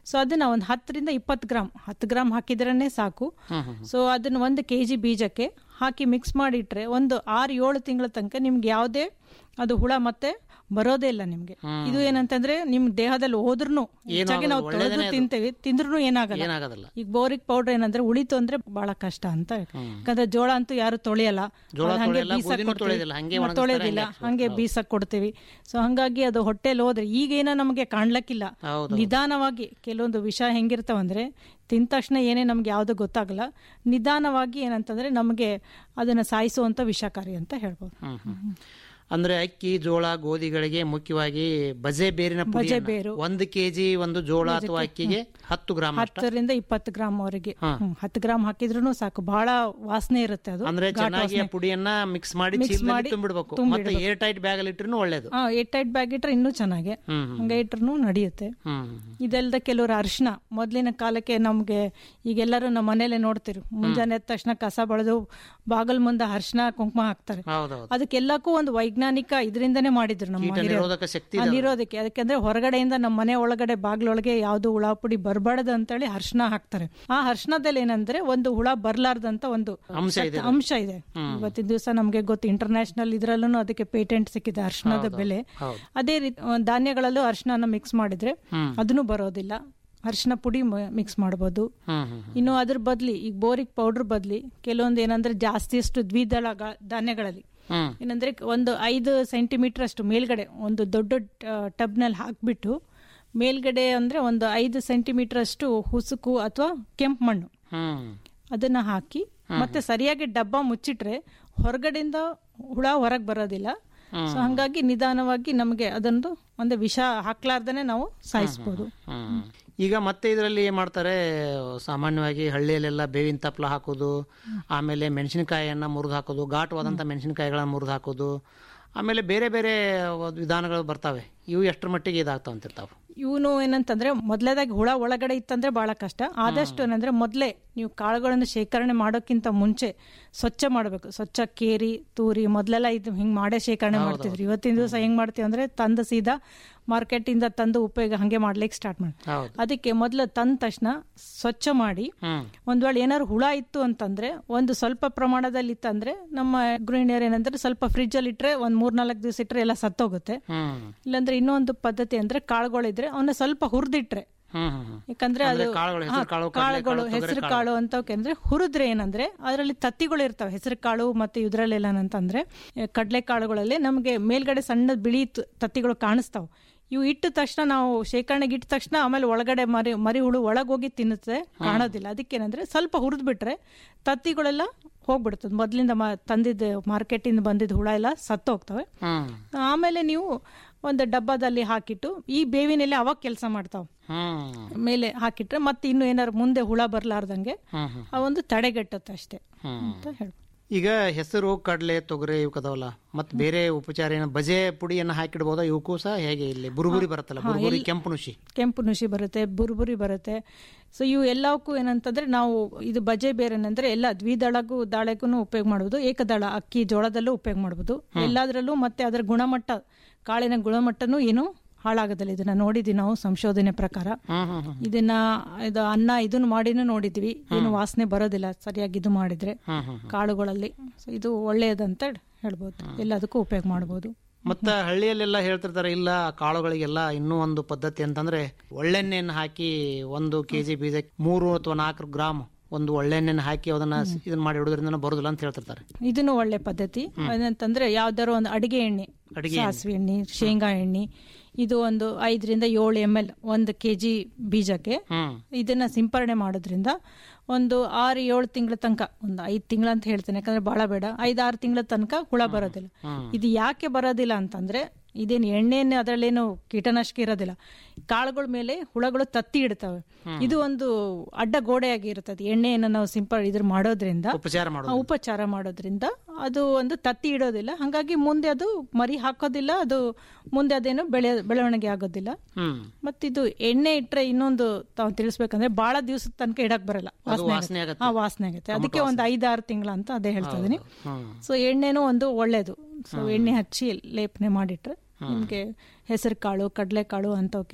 ಸೊ ಅದನ್ನ ಒಂದು ಹತ್ತರಿಂದ ಇಪ್ಪತ್ತು ಗ್ರಾಮ್ ಹತ್ತು ಗ್ರಾಮ್ ಹಾಕಿದ್ರೇ ಸಾಕು ಸೊ ಅದನ್ನ ಒಂದು ಕೆ ಜಿ ಬೀಜಕ್ಕೆ ಹಾಕಿ ಮಿಕ್ಸ್ ಮಾಡಿಟ್ರೆ ಒಂದು ಆರು ಏಳು ತಿಂಗಳ ತನಕ ನಿಮ್ಗೆ ಯಾವುದೇ ಅದು ಹುಳ ಮತ್ತೆ ಬರೋದೇ ಇಲ್ಲ ನಿಮ್ಗೆ ಇದು ಏನಂತಂದ್ರೆ ನಿಮ್ ದೇಹದಲ್ಲಿ ಹೋದ್ರೂ ಹೆಚ್ಚಾಗಿ ನಾವು ತೊಳೆದು ತಿಂತೇವೆ ತಿಂದ್ರೂ ಏನಾಗಲ್ಲ ಏನಾಗೋದಿಲ್ಲ ಈಗ ಬೋರಿಕ್ ಪೌಡರ್ ಏನಂದ್ರೆ ಉಳಿತು ಅಂದ್ರೆ ಬಹಳ ಕಷ್ಟ ಅಂತ ಯಾಕಂದ್ರೆ ಜೋಳ ಅಂತೂ ಯಾರು ತೊಳೆಯಲ್ಲ ಜೋಳ ಅದ್ ಹಂಗೆ ತೊಳೆಯಲ್ಲ, ಬೀಸಕ್ ಗೋಧಿನೂ ಕೊಡ್ತೀವಿ. ತೊಳೆಯೋದಿಲ್ಲ, ಹಂಗೆ ಹ್ಮ್, ಒಣಗಿಸ್ತಾರೆ, ತೊಳೆಯೋದಿಲ್ಲ ಹಂಗೆ ಹಂಗೆ ಬೀಸಕ್ ಕೊಡ್ತೀವಿ ಸೊ ಹಂಗಾಗಿ ಅದು ಹೊಟ್ಟೆಲಿ ಹೋದ್ರೆ ಈಗೇನೋ ನಮಗೆ ಕಾಣ್ಲಕ್ಕಿಲ್ಲ ಹೌದು. ನಿಧಾನವಾಗಿ ಕೆಲವೊಂದು ವಿಷ ಹೆಂಗಿರ್ತಾವಂದ್ರೆ ತಿಂದ ತಕ್ಷಣ ಏನೇ ನಮ್ಗೆ ಯಾವುದು ಗೊತ್ತಾಗಲ್ಲ ನಿಧಾನವಾಗಿ ಏನಂತಂದ್ರೆ ನಮಗೆ ಅದನ್ನ ಸಾಯಿಸುವಂತ ವಿಷಕಾರಿ ಅಂತ ಹೇಳ್ಬೋದು ಹ್ಮ್, ಹ್ಮ್. ಅಂದ್ರೆ ಅಕ್ಕಿ ಜೋಳ ಗೋಧಿಗಳಿಗೆ ಮುಖ್ಯವಾಗಿ ಬಜೆ ಬೇರಿನ ಪುಡಿ ಬೇರು. ಒಂದು ಕೆಜಿ ಒಂದು ಜೋಳ ಅಥವಾ ಅಕ್ಕಿಗೆ ಹತ್ತು ಗ್ರಾಮ್ ಅಷ್ಟ ಹತ್ತರಿಂದ ಇಪ್ಪತ್ತು ಗ್ರಾಮ್ ವರೆಗೆ ಹ್ಮ್, ಹತ್ತು ಗ್ರಾಮ್ ಹಾಕಿದ್ರು ಸಾಕು ಬಹಳ ವಾಸನೆ ಇರುತ್ತೆ ಅದು ಅಂದ್ರೆ ಘಾಟ್ ಚೆನ್ನಾಗಿ ಆ ವಾಸನೆ. ಪುಡಿಯನ್ನ ಮಿಕ್ಸ್ ಮಾಡಿ Mix ಚೀಲದಲ್ಲಿ ಮಾಡಿ ತುಂಬಿಡ್ಬೇಕು ಮತ್ತೆ ತುಂಬಿಡ್ಬೇಕು. ಏರ್ ಟೈಟ್ ಬ್ಯಾಗ್ ಅಲ್ಲಿ ಇಟ್ರು ಒಳ್ಳೇದು ಹಾ ಏಟ್ ಟೈಟ್ ಬ್ಯಾಗ್ ಇಟ್ರೆ ಇನ್ನೂ ಚೆನ್ನಾಗೆ ಹ್ಮ್, ಹ್ಮ್. ಹಂಗೆ ಇಟ್ರು ನಡೆಯುತ್ತೆ ಹ್ಮ್ ಇದೆಲ್ಲದ ಕೆಲವರು ಅರಿಶಿನ ಮೊದಲಿನ ಕಾಲಕ್ಕೆ ನಮ್ಗೆ ಈಗೆಲ್ಲರೂ ನಮ್ಮ ಮನೇಲೆ ನೋಡ್ತಿರು ಮುಂಜಾನೆ ಎದ್ದ ತಕ್ಷಣ ಕಸ ಬಳಿದು ಬಾಗಲ್ ಮುಂದೆ ಅರಿಶಿನ ಕುಂಕುಮ ಹಾಕ್ತಾರೆ ಹೌದೌದು ಅದಕ್ಕೆಲ್ಲಕ್ಕೂ ಒಂದು ವೈಜ್ಞಾನಿಕ ಇದರಿಂದನೇ ಮಾಡಿದ್ರು ನಮ್ಮ ಕೀಟ ಹಿರಿಯರು. ನಿರೋಧಕ ಶಕ್ತಿ ಆ, ನಿರೋಧಕ್ಕೆ ಅದಕ್ಕೆಂದ್ರೆ ಹೊರಗಡೆಯಿಂದ ನಮ್ಮ ಮನೆ ಒಳಗಡೆ ಬಾಗ್ಲೊಳಗೆ ಯಾವ್ದು ಹುಳ ಪುಡಿ ಬರಬಾರ್ದು ಅಂತೇಳಿ ಅರ್ಶನ ಹಾಕ್ತಾರೆ ಆ ಅರ್ಶನದಲ್ಲಿ ಏನಂದ್ರೆ ಒಂದು ಹುಳ ಬರ್ಲಾರ್ದಂತ ಒಂದು ಅಂಶ ಇದೆ ಅದು. ಅಂಶ ಇದೆ ಇವತ್ತಿನ ದಿವಸ ನಮ್ಗೆ ಗೊತ್ತು ಇಂಟರ್ನ್ಯಾಷನಲ್ ಇದ್ರಲ್ಲೂ ಅದಕ್ಕೆ ಪೇಟೆಂಟ್ ಸಿಕ್ಕಿದೆ ಅರ್ಶನದ ಬೆಲೆ ಹೌದು. ಅದೇ ರೀತಿ ಆ, ದ್ಧಾನ್ಯಗಳಲ್ಲೂ ಅರ್ಶನ ಮಿಕ್ಸ್ ಮಾಡಿದ್ರೆ ಅದನ್ನು ಬರೋದಿಲ್ಲ ಅರಿಶಿನ ಪುಡಿ ಮಿಕ್ಸ್ ಮಾಡ್ಬೋದು ಹ್ಮ್ ಹ್ಮ್ ಇನ್ನು ಅದ್ರ ಬದ್ಲಿ ಈಗ ಬೋರಿಕ್ ಪೌಡರ್ ಬದ್ಲಿ ಕೆಲವೊಂದು ಏನಂದ್ರೆ ಜಾಸ್ತಿಯಷ್ಟು ದ್ವಿದಳ ಗ- ಧಾನ್ಯಗಳಲ್ಲಿ ಹ್ಮ್ ಏನಂದ್ರೆ ಒಂದು ಐದು ಸೆಂಟಿಮೀಟರ್ ಅಷ್ಟು ಮೇಲ್ಗಡೆ ಒಂದು ದೊಡ್ಡ ಟಬ್ನಲ್ಲಿ ಹಾಕ್ಬಿಟ್ಟು ಮೇಲ್ಗಡೆ ಅಂದ್ರೆ ಒಂದು ಐದು ಸೆಂಟಿಮೀಟರ್ ಅಷ್ಟು ಹುಸುಕು ಅಥವಾ ಕೆಂಪು ಮಣ್ಣು ಹ್ಮ್ ಅದನ್ನ ಹಾಕಿ ಮತ್ತೆ ಸರಿಯಾಗಿ ಡಬ್ಬ ಮುಚ್ಚಿಟ್ರೆ ಹೊರಗಡೆಯಿಂದ ಹುಳ ಹೊರಗೆ ಬರೋದಿಲ್ಲ ಸೊ ಹಂಗಾಗಿ ನಿಧಾನವಾಗಿ ನಮಗೆ ಅದೊಂದು ಒಂದು ವಿಷ ಹಾಕ್ಲಾರ್ದನೆ ನಾವು ಸಾಯಿಸ್ಬೋದು ಹ್ಮ್. ಈಗ ಮತ್ತೆ ಇದರಲ್ಲಿ ಏನ್ ಮಾಡ್ತಾರೆ ಸಾಮಾನ್ಯವಾಗಿ ಹಳ್ಳಿಯಲ್ಲೆಲ್ಲ ಬೇವಿನ ತಪ್ಪಲ ಹಾಕೋದು ಆಮೇಲೆ ಮೆಣಸಿನಕಾಯಿಯನ್ನ ಮುರಿದು ಹಾಕೋದು ಘಾಟವಾದಂಥ ಮೆಣಸಿನಕಾಯಿಗಳನ್ನ ಮುರಿದು ಹಾಕೋದು ಆಮೇಲೆ ಬೇರೆ ಬೇರೆ ವಿಧಾನಗಳು ಬರ್ತಾವೆ ಇವು ಎಷ್ಟರ ಮಟ್ಟಿಗೆ ಇದಾಗ್ತಾವ ಅಂತಿರ್ತಾವ ಇವನು ಏನಂತಂದ್ರೆ ಮೊದಲೇದಾಗಿ ಹುಳ ಒಳಗಡೆ ಇತ್ತಂದ್ರೆ ಬಹಳ ಕಷ್ಟ ಆದಷ್ಟು ಏನಂದ್ರೆ ಮೊದಲೇ ನೀವು ಕಾಳುಗಳನ್ನು ಶೇಖರಣೆ ಮಾಡೋಕ್ಕಿಂತ ಮುಂಚೆ ಸ್ವಚ್ಛ ಮಾಡಬೇಕು ಸ್ವಚ್ಛ ಕೇರಿ ತೂರಿ ಮೊದಲೆಲ್ಲ ಇದು ಹಿಂಗ್ ಮಾಡೇ ಶೇಖರಣೆ ಮಾಡ್ತಿದ್ರು ಇವತ್ತಿನ ದಿವಸ ಹೆಂಗ್ ಮಾಡ್ತೀವಿ ಅಂದ್ರೆ ತಂದು ಸೀದಾ ಮಾರ್ಕೆಟ್ ಇಂದ ತಂದು ಉಪಯೋಗ ಹಂಗೆ ಮಾಡ್ಲಿಕ್ಕೆ ಸ್ಟಾರ್ಟ್ ಮಾಡಿ ಹೌದು ಅದಕ್ಕೆ ಮೊದಲು ತಂದ ತಕ್ಷಣ ಸ್ವಚ್ಛ ಮಾಡಿ ಹ್ಮ್ ಒಂದ್ ವೇಳೆ ಏನಾದ್ರು ಹುಳ ಇತ್ತು ಅಂತಂದ್ರೆ ಒಂದು ಸ್ವಲ್ಪ ಪ್ರಮಾಣದಲ್ಲಿ ಇತ್ತಂದ್ರೆ ನಮ್ಮ ಗೃಹಿಣಿಯರು ಏನಂದ್ರೆ ಸ್ವಲ್ಪ ಫ್ರಿಜ್ ಅಲ್ಲಿ ಇಟ್ರೆ ಒಂದ್ ಮೂರ್ನಾಲ್ಕು ದಿವಸ ಇಟ್ರೆ ಎಲ್ಲ ಸತ್ತೋಗುತ್ತೆ ಹ್ಮ್ ಇಲ್ಲಾಂದ್ರೆ ಇನ್ನೊಂದು ಪದ್ಧತಿ ಅಂದ್ರೆ ಕಾಳುಗಳಿದ್ರೆ ಅವನ್ನ ಸ್ವಲ್ಪ ಹುರಿದಿಟ್ರೆ ಹ್ಮ್ ಹ್ಮ್ ಹ್ಮ್. ಯಾಕಂದ್ರೆ ಅದು ಅಂದ್ರೆ ಕಾಳುಗಳು, ಹಾ, ಹೆಸರು ಕಾಳು, ಕಡ್ಲೆ ಕಾಳುಗಳು ಕಾಳು, ಹೆಸರು ತೊಗರಿ ಕಾಳು ಅಂತವಕ್ಕೆ ಹುರಿದ್ರೆ ಏನಂದ್ರೆ ಅದರಲ್ಲಿ ತತ್ತಿಗಳು ಇರ್ತಾವೆ ಹೆಸರು ಕಾಳು ಮತ್ತೆ ಇದ್ರಲ್ಲೆಲ್ಲ ಅಂತಂದ್ರೆ ಕಡಲೆ ಕಾಳುಗಳಲ್ಲಿ ನಮಗೆ ಮೇಲ್ಗಡೆ ಸಣ್ಣ ಬಿಳಿ ತ- ತತ್ತಿಗಳು ಕಾಣಿಸ್ತಾವ ಇವು ಇಟ್ಟ ತಕ್ಷಣ ನಾವು ಶೇಖರಣೆಗೆ ಇಟ್ಟ ತಕ್ಷಣ ಆಮೇಲೆ ಒಳಗಡೆ ಮರಿ ಮರಿ ಹುಳು ಒಳಗೋಗಿ ತಿನ್ನುತ್ತೆ ಕಾಣೋದಿಲ್ಲ ಅದಕ್ಕೇನಂದ್ರೆ ಸ್ವಲ್ಪ ಹುರಿದು ಬಿಟ್ರೆ ತತ್ತಿಗಳೆಲ್ಲ ಹೋಗ್ಬಿಡ್ತದೆ ಮೊದಲಿಂದ ಮ ತಂದಿದ್ದ ಮಾರ್ಕೆಟಿಂದ ಬಂದಿದ್ದ ಹುಳ ಎಲ್ಲ ಸತ್ತು ಹೋಗ್ತವೆ ಹ್ಮ್ ಆಮೇಲೆ ನೀವು ಒಂದು ಡಬ್ಬದಲ್ಲಿ ಹಾಕಿಟ್ಟು ಈ ಬೇವಿನೆಲೆ ಅವಾಗ ಕೆಲಸ ಮಾಡ್ತಾವ ಹ್ಮ್ ಮೇಲೆ ಹಾಕಿಟ್ರೆ ಮತ್ತೆ ಇನ್ನು ಏನಾರು ಮುಂದೆ ಹುಳ ಬರ್ಲಾರ್ದಂಗೆ ಹ್ಮ್ ಹ್ಮ್ ಆ ಒಂದು ತಡೆಗಟ್ಟುತ್ತೆ ಅಷ್ಟೇ ಹ್ಮ್ ಅಂತ ಹೇಳಿ ಈಗ ಹೆಸರು ಕಡಲೆ ತೊಗರಿ ಇವಕ್ಕದಾವಲ್ಲ ಮತ್ತೆ ಬೇರೆ ಉಪಚಾರ ಏನು ಬಜೆ ಪುಡಿಯನ್ನ ಹಾಕಿಡ್ಬೋದಾ ಇವಕ್ಕೂ ಸಹ ಹೇಗೆ ಇಲ್ಲಿ ಬುರುಬುರಿ ಬರುತ್ತಲ್ಲ ಬುರುಬುರಿ ಕೆಂಪು ನುಷಿ ಕೆಂಪು ನುಸಿ ಬರುತ್ತೆ ಬುರ್ಬುರಿ ಬರುತ್ತೆ ಸೊ ಇವು ಎಲ್ಲವಕ್ಕೂ ಏನಂತಂದ್ರೆ ನಾವು ಇದು ಬಜೆ ಬೇರೆನಂದ್ರೆ ಎಲ್ಲ ದ್ವಿದಳಗೂ ದಾಳೆಗೂ ಉಪಯೋಗ ಮಾಡ್ಬೋದು ಏಕದಳ ಅಕ್ಕಿ ಜೋಳದಲ್ಲೂ ಉಪಯೋಗ ಮಾಡ್ಬೋದು ಎಲ್ಲದರಲ್ಲೂ ಮತ್ತೆ ಅದರ ಗುಣಮಟ್ಟ ಕಾಳಿನ ಗುಣಮಟ್ಟನೂ ಏನು ಹಾಳಾಗೋದಿಲ್ಲ ಇದನ್ನ ನೋಡಿದ್ವಿ ನಾವು ಸಂಶೋಧನೆ ಪ್ರಕಾರ ಹ್ಮ್ ಹ್ಮ್ ಹ್ಮ್ ಇದನ್ನ ಇದು ಅನ್ನ ಇದನ್ನ ಮಾಡಿನೂ ನೋಡಿದ್ವಿ ಏನು ವಾಸನೆ ಬರೋದಿಲ್ಲ ಸರಿಯಾಗಿ ಇದು ಮಾಡಿದ್ರೆ ಹ್ಮ್ ಹ್ಮ್ ಕಾಳುಗಳಲ್ಲಿ ಸೊ ಇದು ಒಳ್ಳೆಯದಂತ ಹೇಳ್ಬೋದು ಎಲ್ಲದಕ್ಕೂ ಉಪಯೋಗ ಮಾಡ್ಬೋದು ಮತ್ತ ಹಳ್ಳಿಯಲ್ಲೆಲ್ಲ ಹೇಳ್ತಿರ್ತಾರೆ ಇಲ್ಲ ಕಾಳುಗಳಿಗೆಲ್ಲ ಇನ್ನೂ ಒಂದು ಪದ್ಧತಿ ಅಂತಂದ್ರೆ ಒಳ್ಳೆಣ್ಣೆಯನ್ನು ಹಾಕಿ ಒಂದು ಕೆಜಿ ಬೀಜ ಮೂರು ಅಥವಾ ನಾಲ್ಕು ಗ್ರಾಮ್ ಒಂದು ಒಳ್ಳೆಣ್ಣೆಯನ್ನು ಹಾಕಿ ಅದನ್ನ ಇದನ್ನ ಮಾಡಿ ಇಡೋದ್ರಿಂದ ಬರೋದಿಲ್ಲ ಅಂತ ಹೇಳ್ತಿರ್ತಾರೆ ಇದನ್ನು ಒಳ್ಳೆ ಪದ್ಧತಿ ಏನಂತಂದ್ರೆ ಯಾವ್ದಾರು ಒಂದು ಅಡಿಗೆ ಎಣ್ಣೆ ಅಡಿಗೆ ಸಾಸಿವೆ ಎಣ್ಣೆ ಶೇಂಗಾ ಎಣ್ಣೆ ಇದು ಒಂದು ಐದರಿಂದ ಏಳು ಎಮ್ ಎಲ್ ಒಂದು ಕೆ ಜಿ ಬೀಜಕ್ಕೆ ಹ್ಮ್ ಇದನ್ನ ಸಿಂಪರಣೆ ಮಾಡೋದ್ರಿಂದ ಒಂದು ಆರು ಏಳು ತಿಂಗಳ ತನಕ ಒಂದು ಐದು ತಿಂಗಳ ಅಂತ ಹೇಳ್ತೇನೆ ಯಾಕಂದ್ರೆ ಬಹಳ ಬೇಡ ಐದು ಆರು ತಿಂಗಳ ತನಕ ಹುಳ ಬರೋದಿಲ್ಲ ಇದು ಯಾಕೆ ಬರೋದಿಲ್ಲ ಅಂತಂದ್ರೆ ಇದೇನು ಎಣ್ಣೆಯನ್ನು ಅದರಲ್ಲೇನು ಕೀಟನಾಶಕ ಇರೋದಿಲ್ಲ ಕಾಳುಗಳ ಮೇಲೆ ಹುಳಗಳು ತತ್ತಿ ಇಡ್ತವೆ ಇದು ಒಂದು ಅಡ್ಡ ಗೋಡೆಯಾಗಿ ಇರ್ತದೆ ಎಣ್ಣೆಯನ್ನು ನಾವು ಸಿಂಪ ಇದ್ರ ಮಾಡೋದ್ರಿಂದ ಉಪಚಾರ ಆ, ಮಾಡೋದು ಉಪಚಾರ ಮಾಡೋದ್ರಿಂದ ಅದು ಒಂದು ತತ್ತಿ ಇಡೋದಿಲ್ಲ ಹಾಗಾಗಿ ಮುಂದೆ ಅದು ಮರಿ ಹಾಕೋದಿಲ್ಲ ಅದು ಮುಂದೆ ಅದೇನು ಬೆಳೆ ಬೆಳವಣಿಗೆ ಆಗೋದಿಲ್ಲ ಹ್ಮ್ ಮತ್ತಿದು ಎಣ್ಣೆ ಇಟ್ರೆ ಇನ್ನೊಂದು ತಾವು ತಿಳಿಸ್ಬೇಕಂದ್ರೆ ಬಹಳ ದಿವಸದ ತನಕ ಇಡಕ್ ಬರಲ್ಲ ಅದು ವಾಸನೆ ವಾಸನೆ ಆಗುತ್ತೆ. ಆಗತ್ತೆ. ಹಾ ವಾಸನೆ ಆಗುತ್ತೆ ಅದಕ್ಕೆ ಒಂದು ಐದಾರು ತಿಂಗಳ ಅಂತ ಅದೇ ಹೇಳ್ತಾ ಇದೀನಿ ಹ್ಮ್ ಸೊ ಎಣ್ಣೆನೂ ಒಂದು ಒಳ್ಳೇದು ಸೊ ಎಣ್ಣೆ ಹಚ್ಚಿ ಲೇಪನೆ ಮಾಡಿಟ್ರೆ ನಿಮ್ಗೆ ಹೆಸರು ಕಾಳು ಕಡಲೆಕಾಳು ಅಂತವಕ್ಕೆಲ್ಲ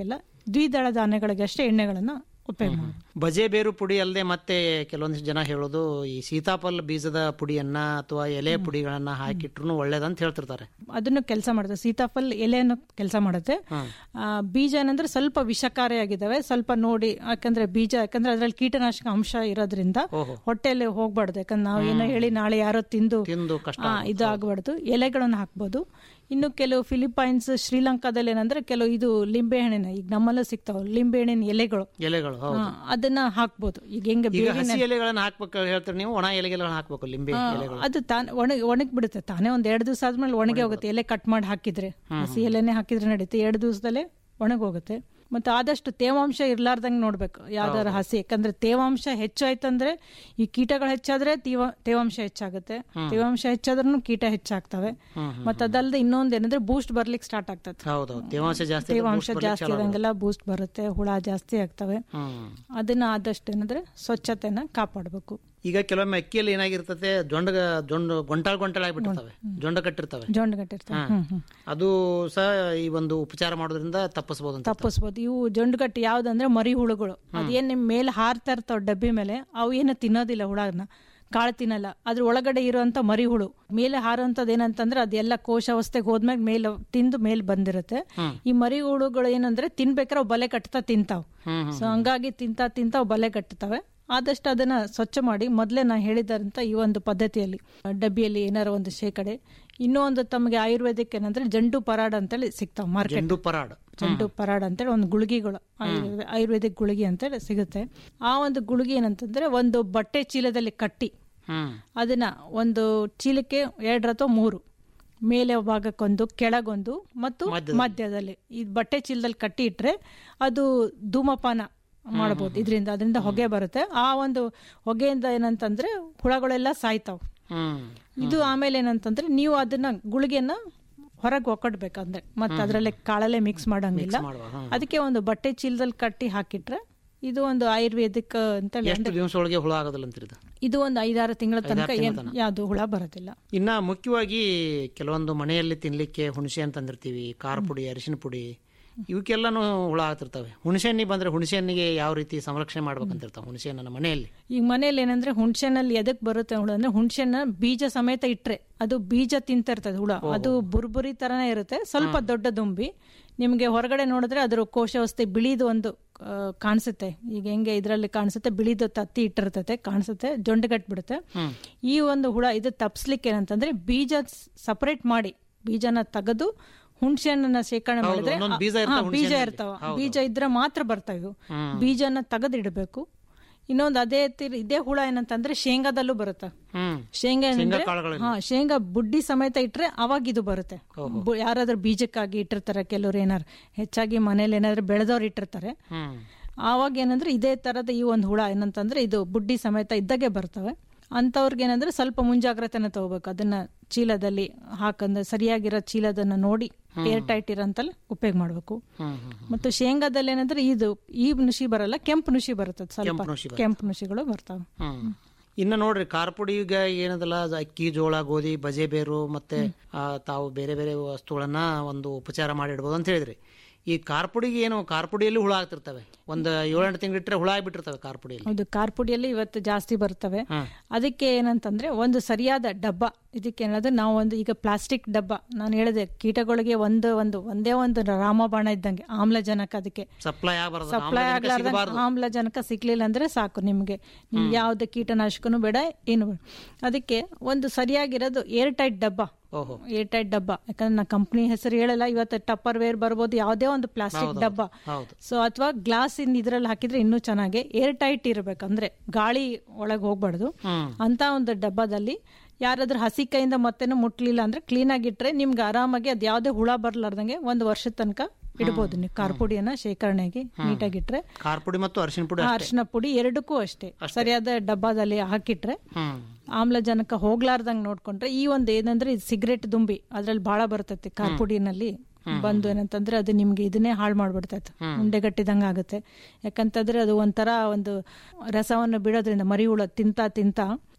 ದ್ವಿದಳ ಧಾನ್ಯಗಳಿಗೆ ಅಷ್ಟೇ ಎಣ್ಣೆಗಳನ್ನ ಉಪಯೋಗ ಮಾಡಿ ಬಜೆ ಬೇರು ಪುಡಿ ಅಲ್ಲದೆ ಮತ್ತೆ ಕೆಲವೊಂದಿಷ್ಟು ಜನ ಹೇಳೋದು ಈ ಸೀತಾಫಲ ಬೀಜದ ಪುಡಿಯನ್ನ ಅಥವಾ ಎಲೆ ಪುಡಿಗಳನ್ನ ಹಾಕಿಟ್ರು ಒಳ್ಳೇದಂತ ಹೇಳ್ತಿರ್ತಾರೆ ಅದನ್ನು ಕೆಲಸ ಮಾಡುತ್ತೆ ಸೀತಾಫಲ್ ಎಲೆಯನ್ನು ಕೆಲಸ ಮಾಡುತ್ತೆ ಆ, ಬೀಜ ಏನಂದ್ರೆ ಸ್ವಲ್ಪ ವಿಷಕಾರಿಯಾಗಿದ್ದಾವೆ ಸ್ವಲ್ಪ ನೋಡಿ ಯಾಕಂದ್ರೆ ಬೀಜ ಯಾಕಂದ್ರೆ ಅದ್ರಲ್ಲಿ ಕೀಟನಾಶಕ ಅಂಶ ಇರೋದ್ರಿಂದ ಹೊಟ್ಟೆಯಲ್ಲಿ ಹೋಗ್ಬಾರ್ದು ಯಾಕಂದ್ರೆ ನಾವು ಏನೋ ಹೇಳಿ ನಾಳೆ ಯಾರೋ ತಿಂದು ತಿಂದು ಕಷ್ಟ ಆ, ಇದು ಆಗ್ಬಾರ್ದು ಎಲೆಗಳನ್ನು ಹಾಕ್ಬೋದು ಇನ್ನು ಕೆಲವು ಫಿಲಿಪೈನ್ಸ್ ಶ್ರೀಲಂಕಾದಲ್ಲಿ ಏನಂದ್ರೆ ಕೆಲವು ಇದು ಲಿಂಬೆ ಹಣ್ಣಿನ ಈಗ ನಮ್ಮಲ್ಲೂ ಸಿಗ್ತಾವ ಲಿಂಬೆ ಹಣ್ಣಿನ ಎಲೆಗಳು ಎಲೆಗಳು ಹೌದು ಆ, ಅದನ್ನ ಹಾಕ್ಬೋದು ಈಗ ಹೆಂಗೆ ಈಗ ಬೇವಿನ ಹಸಿ ಎಲೆಗಳನ್ನ ಹಾಕ್ಬೇಕು ಹೇಳ್ತೀರಿ ನೀವು ಒಣ ಎಲೆಗಳನ್ನ ಹಾಕ್ಬೇಕು ಲಿಂಬೆ ಆ, ಎಲೆಗಳು ಅದು ತಾನೇ ಒಣಗಿ ಒಣಗಿ ಬಿಡುತ್ತೆ ತಾನೇ ಒಂದ್ ಎರಡು ದಿವಸ ಆದ್ಮೇಲೆ ಒಣಗಿ ಹೋಗುತ್ತೆ ಎಲೆ ಕಟ್ ಮಾಡಿ ಹಾಕಿದ್ರೆ ಹಸಿ ಎಲೆನೆ ಹಾಕಿದ್ರೆ ನಡೀತೆ ಎರಡು ದಿವಸದಲ್ಲೇ ಒಣಗಿ ಹೋಗುತ್ತೆ ಮತ್ತೆ ಆದಷ್ಟು ತೇವಾಂಶ ಇರ್ಲಾರ್ದಂಗೆ ನೋಡ್ಬೇಕು ಯಾವ್ದಾರ ಹಸಿ ಯಾಕಂದ್ರೆ ತೇವಾಂಶ ಹೆಚ್ಚಾಯ್ತಂದ್ರೆ ಈ ಕೀಟಗಳು ಹೆಚ್ಚಾದ್ರೆ ತೀವ ತೇವಾಂಶ ಹೆಚ್ಚಾಗುತ್ತೆ ತೇವಾಂಶ ಹೆಚ್ಚಾದ್ರೂ ಕೀಟ ಹೆಚ್ಚಾಗ್ತವೆ ಮತ್ತೆ ಅದಲ್ಲದೆ ಇನ್ನೊಂದ್ ಏನಂದ್ರೆ ಬೂಸ್ಟ್ ಬರ್ಲಿಕ್ಕೆ ಸ್ಟಾರ್ಟ್ ಆಗ್ತದೆ ಹೌದೌದು ತೇವಾಂಶ ಜಾಸ್ತಿ ಇದ್ರೆ ತೇವಾಂಶ boost ಬರ್ಲಿಕ್ಕೆ ಜಾಸ್ತಿ ಚಾಲು ಇರಂಗೆಲ್ಲ ಬೂಸ್ಟ್ ಬರುತ್ತೆ ಹುಳ ಜಾಸ್ತಿ ಆಗ್ತವೆ ಹ್ಮ್. ಅದನ್ನ ಆದಷ್ಟು ಏನಂದ್ರೆ ಸ್ವಚ್ಛತೆನ ಕಾಪಾಡಬೇಕು ಈಗ ಕೆಲವೊಮ್ಮೆ ಅಕ್ಕಿಯಲ್ಲಿ ಏನಾಗಿರ್ತದೆ ಜೊಂಡ ಜೊಂಡು ಗೊಂಟಾಳ್ ಗೊಂಟಾಳ್ ಆಗ್ಬಿಟ್ಟಿರ್ತವೆ ಜೊಂಡ ಕಟ್ಟಿರ್ತವೆ ಜೊಂಡು ಗಟ್ಟಿರ್ತವೆ ಹಾ. ಹ್ಮ್ ಹ್ಮ್ ಅದು ಸಹ ಈ ಒಂದು ಉಪಚಾರ ಮಾಡೋದ್ರಿಂದ ತಪ್ಪಿಸಬಹುದು ಅಂತ ತಪ್ಪಿಸ್ಬೋದು ಇವು ಜೊಂಡುಗಟ್ಟು ಯಾವ್ದಂದ್ರೆ ಮರಿ ಹುಳುಗಳು ಅದೇನ್ ನಿಮ್ ಮೇಲೆ ಹಾರ್ತಾ ಇರ್ತಾವ ಡಬ್ಬಿ ಮೇಲೆ ಅವು ಏನು ತಿನ್ನೋದಿಲ್ಲ ಹುಳನ ಕಾಳು ತಿನ್ನಲ್ಲ ಅದ್ರ ಒಳಗಡೆ ಇರುವಂತ ಮರಿ ಹುಳು ಮೇಲೆ ಹಾರುವಂತದ್ ಏನಂತಂದ್ರೆ ಅದೆಲ್ಲ ಕೋಶಾವಸ್ಥೆಗೆ ಹೋದ್ಮ್ಯಾಗ ಮೇಲೆ ತಿಂದು ಮೇಲೆ ಬಂದಿರುತ್ತೆ ಈ ಮರಿ ಹುಳುಗಳು ಏನಂದ್ರೆ ತಿನ್ಬೇಕಾದ್ರೆ ಅವು ಬಲೆ ಕಟ್ತಾ ತಿಂತಾವ್ ಸೊ ಹಂಗಾಗಿ ತಿಂತಾ ತಿಂತಾ ಅವು ಬಲೆ ಕಟ್ತವೆ ಆದಷ್ಟು ಅದನ್ನ ಸ್ವಚ್ಛ ಮಾಡಿ ಮೊದಲೇ ನಾ ಹೇಳಿದಂತ ಈ ಒಂದು ಪದ್ಧತಿಯಲ್ಲಿ ಡಬ್ಬಿಯಲ್ಲಿ ಏನಾರ ಒಂದು ಶೇಕಡೆ ಇನ್ನೂ ಒಂದು ತಮಗೆ ಆಯುರ್ವೇದಿಕ್ ಏನಂದ್ರೆ ಜಂಡು ಪರಾಡ್ ಅಂತೇಳಿ ಸಿಗ್ತಾವ ಮಾರ್ಕೆಟ್ ಜಂಡು ಪರಾಡ್ ಜಂಡು ಪರಾಡ್ ಅಂತೇಳಿ ಒಂದು ಗುಳಿಗೆಗಳು ಆಯುರ್ವೇದ- ಆಯುರ್ವೇದಿಕ್ ಗುಳಿಗೆ ಅಂತೇಳಿ ಸಿಗುತ್ತೆ ಆ ಒಂದು ಗುಳಿಗೆ ಏನಂತಂದ್ರೆ ಒಂದು ಬಟ್ಟೆ ಚೀಲದಲ್ಲಿ ಕಟ್ಟಿ ಹ್ಮ್ ಅದನ್ನ ಒಂದು ಚೀಲಕ್ಕೆ ಎರಡರ ಅಥವಾ ಮೂರು ಮೇಲೆ ಭಾಗಕ್ಕೊಂದು ಕೆಳಗೊಂದು ಮತ್ತು ಮಧ್ಯದಲ್ಲಿ ಈ ಬಟ್ಟೆ ಚೀಲದಲ್ಲಿ ಕಟ್ಟಿ ಇಟ್ರೆ ಅದು ಧೂಮಪಾನ ಮಾಡಬಹುದು ಇದರಿಂದ ಅದರಿಂದ ಹೊಗೆ ಬರುತ್ತೆ ಆ ಒಂದು ಹೊಗೆಯಿಂದ ಏನಂತಂದ್ರೆ ಹುಳಗಳೆಲ್ಲ ಸಾಯ್ತಾವ್ ಹ್ಮ್ ಇದು ಆಮೇಲೆ ಏನಂತಂದ್ರೆ ನೀವು ಅದನ್ನ ಗುಳಿಗೆನ ಹೊರಗೆ ಒಕ್ಕಡ್ಬೇಕಂದ್ರೆ ಮತ್ತೆ ಅದರಲ್ಲೇ ಕಾಳಲ್ಲೇ ಮಿಕ್ಸ್ ಮಾಡಂಗಿಲ್ಲ ಮಾಡುವ, ಹ್ಮ್. ಅದಕ್ಕೆ ಒಂದು ಬಟ್ಟೆ ಚೀಲದಲ್ಲಿ ಕಟ್ಟಿ ಹಾಕಿಟ್ರೆ ಇದು ಒಂದು ಆಯುರ್ವೇದಿಕ್ ಅಂತ ಎಷ್ಟು ದಿವಸ ಒಳಗೆ ಹುಳ ಆಗೋದಿಲ್ಲ ಅಂತಿರಿದ ಇದು ಒಂದು ಐದಾರು ತಿಂಗಳ ತನಕ ಏನ್ ಯಾವ್ದು ಹುಳ ಬರೋದಿಲ್ಲ ಇನ್ನ ಮುಖ್ಯವಾಗಿ ಕೆಲವೊಂದು ಮನೆಯಲ್ಲಿ ತಿನ್ಲಿಕ್ಕೆ ಹುಣಸೆ ಅಂತ ತಂದಿರ್ತೀವಿ ಖಾರ ಪುಡಿ ಅರಿಶಿನ ಪುಡಿ ಇವಕ್ಕೆಲ್ಲಾನು ಹುಳ ಆಗ್ತಿರ್ತವೆ ಹುಣಸೆ ಹಣ್ಣಿ ಬಂದ್ರೆ ಹುಣಸೆ ಹಣ್ಣಿಗೆ ಯಾವ ರೀತಿ ಸಂರಕ್ಷಣೆ ಮಾಡ್ಬೇಕಂತಿರ್ತಾವೆ ಹುಣಸೆ ಹಣ್ಣನ್ನ ಮನೆಯಲ್ಲಿ ಈಗ ಮನೇಲಿ ಏನಂದ್ರೆ ಹುಣ್ಸೆನಲ್ಲಿ ಎದಕ್ ಬರುತ್ತೆ ಹುಳ ಅಂದ್ರೆ ಹುಣ್ಸೆನ ಬೀಜ ಸಮೇತ ಇಟ್ರೆ ಅದು ಬೀಜ ತಿಂತಿರ್ತದೆ ಹುಳ ಅದು ಬುರ್ಬುರಿ ತರನೇ ಇರುತ್ತೆ ಸ್ವಲ್ಪ ದೊಡ್ಡ ದುಂಬಿ ನಿಮ್ಗೆ ಹೊರಗಡೆ ನೋಡಿದ್ರೆ ಅದ್ರ ಕೋಶವಸ್ತೆ ಬಿಳಿದು ಒಂದು ಆ, ಕಾಣಿಸುತ್ತೆ ಈಗ ಹೆಂಗೆ ಇದರಲ್ಲಿ ಕಾಣಿಸುತ್ತೆ ಬಿಳಿದು ತತ್ತಿ ಇಟ್ಟಿರ್ತತೆ ಕಾಣಿಸುತ್ತೆ ಜೊಂಡುಗಟ್ಬಿಡುತ್ತೆ ಈ ಒಂದು ಹುಳ ಇದು ತಪ್ಸ್ಲಿಕ್ಕೆ ಏನಂತಂದ್ರೆ ಬೀಜ ಸಪರೇಟ್ ಮಾಡಿ ಬೀಜನ ತೆಗೆದು ಹುಣ್ಸೆ ಹಣ್ಣನ್ನ ಶೇಖರಣೆ ಮಾಡಿದ್ರೆ ಒಂದೊಂದು ಬೀಜ ಆ, ಇರ್ತಾವೆ ಹಾ, ಬೀಜ ಇರ್ತಾವ ಬೀಜ ಇದ್ರೆ ಮಾತ್ರ ಬರ್ತಾವ ಇವು ಬೀಜನ ತೆಗೆದಿಡಬೇಕು ಇನ್ನೊಂದು ಅದೇ ತೀರ್ ಇದೇ ಹುಳ ಏನಂತಂದ್ರೆ ಶೇಂಗಾದಲ್ಲೂ ಬರುತ್ತೆ ಹ್ಮ್ ಶೇಂಗಾ ಏನಂದ್ರೆ ಕಾಳುಗಳಲ್ಲಿ. ಹಾ ಶೇಂಗಾ ಬುಡ್ಡಿ ಸಮೇತ ಇಟ್ರೆ ಅವಾಗ ಇದು ಬರುತ್ತೆ ಬು- ಯಾರಾದ್ರೂ ಬೀಜಕ್ಕಾಗಿ ಇಟ್ಟಿರ್ತಾರೆ ಕೆಲವ್ರು ಏನಾರು ಹೆಚ್ಚಾಗಿ ಮನೇಲಿ ಏನಾದ್ರು ಬೆಳೆದವ್ರು ಇಟ್ಟಿರ್ತಾರೆ ಹ್ಮ್ ಆವಾಗ ಏನಂದ್ರೆ ಇದೇ ತರದ ಈ ಒಂದು ಹುಳ ಏನಂತಂದ್ರೆ ಇದು ಬುಡ್ಡಿ ಸಮೇತ ಇದ್ದಾಗೆ ಬರ್ತವೆ ಅಂಥವ್ರಿಗೆ ಏನಂದ್ರೆ ಸ್ವಲ್ಪ ಮುಂಜಾಗ್ರತೆನ ತಗೋಬೇಕು ಅದನ್ನ ಚೀಲದಲ್ಲಿ ಹಾಕಂದ್ರೆ ಸರಿಯಾಗಿರೋ ಚೀಲದನ್ನ ನೋಡಿ ಏರ್ ಟೈಟ್ ಇರೋಂತಲ್ಲಿ ಉಪಯೋಗ ಮಾಡಬೇಕು ಹ್ಮ್ ಹ್ಮ್ ಮತ್ತು ಶೇಂಗಾದಲ್ಲಿ ಏನಂದ್ರೆ ಇದು ಈ ನುಷಿ ಬರಲ್ಲ ಕೆಂಪು ನುಷಿ ಬರುತ್ತೆ ಸ್ವಲ್ಪ ಕೆಂಪು ನುಷಿ ಬರುತ್ತೆ. ಕೆಂಪು ನುಷಿಗಳು ಬರ್ತಾವೆ ಹ್ಮ್ ಇನ್ನು ನೋಡ್ರಿ ಖಾರ ಪುಡಿ ಈಗ ಏನದಲ್ಲ ಅದು ಅಕ್ಕಿ ಜೋಳ ಗೋಧಿ ಬಜೆ ಬೇರು ಮತ್ತೆ ಆ, ತಾವು ಬೇರೆ ಬೇರೆ ವಸ್ತುಗಳನ್ನ ಒಂದು ಉಪಚಾರ ಮಾಡಿ ಇಡ್ಬೋದು ಅಂತ ಹೇಳಿದ್ರಿ ಈ ಖಾರ ಪುಡಿಗೆ ಏನು ಖಾರ ಪುಡಿಯಲ್ಲಿ ಹುಳ ಆಗ್ತಿರ್ತವೆ ಒಂದು ಏಳೆಂಟು ತಿಂಗಳು ಇಟ್ಟರೆ ಹುಳ ಆಗಿಬಿಟ್ಟಿರ್ತವೆ ಖಾರ ಪುಡಿಯಲ್ಲಿ ಹೌದು ಕಾರ್ ಪುಡಿಯಲ್ಲಿ ಇವತ್ತು ಜಾಸ್ತಿ ಬರ್ತವೆ ಹ್ಮ್. ಅದಕ್ಕೆ ಏನಂತಂದ್ರೆ ಒಂದು ಸರಿಯಾದ ಡಬ್ಬ ಇದಕ್ಕೆ ಏನಾದ್ರು ನಾವು ಒಂದು ಈಗ ಪ್ಲಾಸ್ಟಿಕ್ ಡಬ್ಬ ನಾನು ಹೇಳಿದೆ ಕೀಟಗಳಿಗೆ ಒಂದು ಒಂದು ಒಂದೇ ಒಂದು ರಾಮಬಾಣ ಇದ್ದಂಗೆ ಆಮ್ಲಜನಕ ಅದಕ್ಕೆ ಸಪ್ಲೈ ಆಗಬಾರ್ದು ಸಪ್ಲೈ ಆಗ್ಲಾರ್ದಂಗೆ ಆಮ್ಲಜನಕ ಸಿಗ್ಲಿಲ್ಲ ಅಂದ್ರೆ ಸಾಕು ನಿಮ್ಗೆ ನಿಮ್ಗೆ ಯಾವ್ದು ಕೀಟನಾಶಕನು ಬೇಡ ಏನು ಬೇಡ ಅದಕ್ಕೆ ಒಂದು ಸರಿಯಾಗಿರೋದು ಏರ್ ಟೈಟ್ ಡಬ್ಬ ಓಹೋ ಏರ್ ಟೈಟ್ ಡಬ್ಬ ಯಾಕಂದ್ರೆ ನಾ ಕಂಪ್ನಿ ಹೆಸರು ಹೇಳಲ್ಲ ಇವತ್ತು ಟಪ್ಪರ್ ವೇರ್ ಬರ್ಬೋದು ಯಾವುದೇ ಒಂದು ಪ್ಲಾಸ್ಟಿಕ್ ಡಬ್ಬ ಹೌದು ಸೊ ಅಥವಾ ಗ್ಲಾಸ್ ಇನ್ ಇದ್ರಲ್ಲಿ ಹಾಕಿದ್ರೆ ಇನ್ನೂ ಚೆನ್ನಾಗಿ ಏರ್ ಟೈಟ್ ಇರಬೇಕಂದ್ರೆ ಗಾಳಿ ಒಳಗೆ ಹೋಗ್ಬಾರ್ದು ಹ್ಮ್ ಅಂತ ಒಂದು ಡಬ್ಬದಲ್ಲಿ ಯಾರಾದ್ರೂ ಹಸಿ ಕೈಯಿಂದ ಮತ್ತೇನು ಮುಟ್ಲಿಲ್ಲ ಅಂದ್ರೆ ಕ್ಲೀನ್ ಆಗಿಟ್ರೆ ನಿಮ್ಗೆ ಆರಾಮಾಗಿ ಅದ್ ಯಾವ್ದೇ ಹುಳ ಬರ್ಲಾರ್ದಂಗೆ ಒಂದು ವರ್ಷದ ತನಕ ಇಡ್ಬೋದು ನೀವು ಖಾರ ಪುಡಿಯನ್ನ ಶೇಖರಣೆಗೆ ನೀಟಾಗಿಟ್ರೆ ಖಾರ ಪುಡಿ ಮತ್ತು ಅರಿಶಿನ ಪುಡಿ ಅಷ್ಟೇ. ಅರಿಶಿನ ಪುಡಿ ಎರಡಕ್ಕೂ ಅಷ್ಟೇ ಸರಿಯಾದ ಡಬ್ಬದಲ್ಲಿ ಹಾಕಿಟ್ರೆ ಹ್ಮ್ ಆಮ್ಲಜನಕ ಹೋಗ್ಲಾರ್ದಂಗ್ ನೋಡ್ಕೊಂಡ್ರೆ ಈ ಒಂದು ಏನಂದ್ರೆ ಇದು ಸಿಗರೇಟ್ ದುಂಬಿ ಅದ್ರಲ್ಲಿ ಬಹಳ ಬರ್ತೈತಿ ಖಾರ ಪುಡಿನಲ್ಲಿ ಬಂದು ಏನಂತಂದ್ರೆ ಅದು ನಿಮ್ಗೆ ಇದನ್ನೇ ಹಾಳು ಮಾಡ್ಬಿಡ್ತೈತೆ ಉಂಡೆಗಟ್ಟಿದಂಗ ಆಗುತ್ತೆ ಯಾಕಂತಂದ್ರೆ ಅದು ಒಂಥರ ಒಂದು ರಸವನ್ನು ಬಿಡೋದ್ರಿಂದ ಮರಿ ಹುಳ ತಿಂತಾ ತಿಂತಾ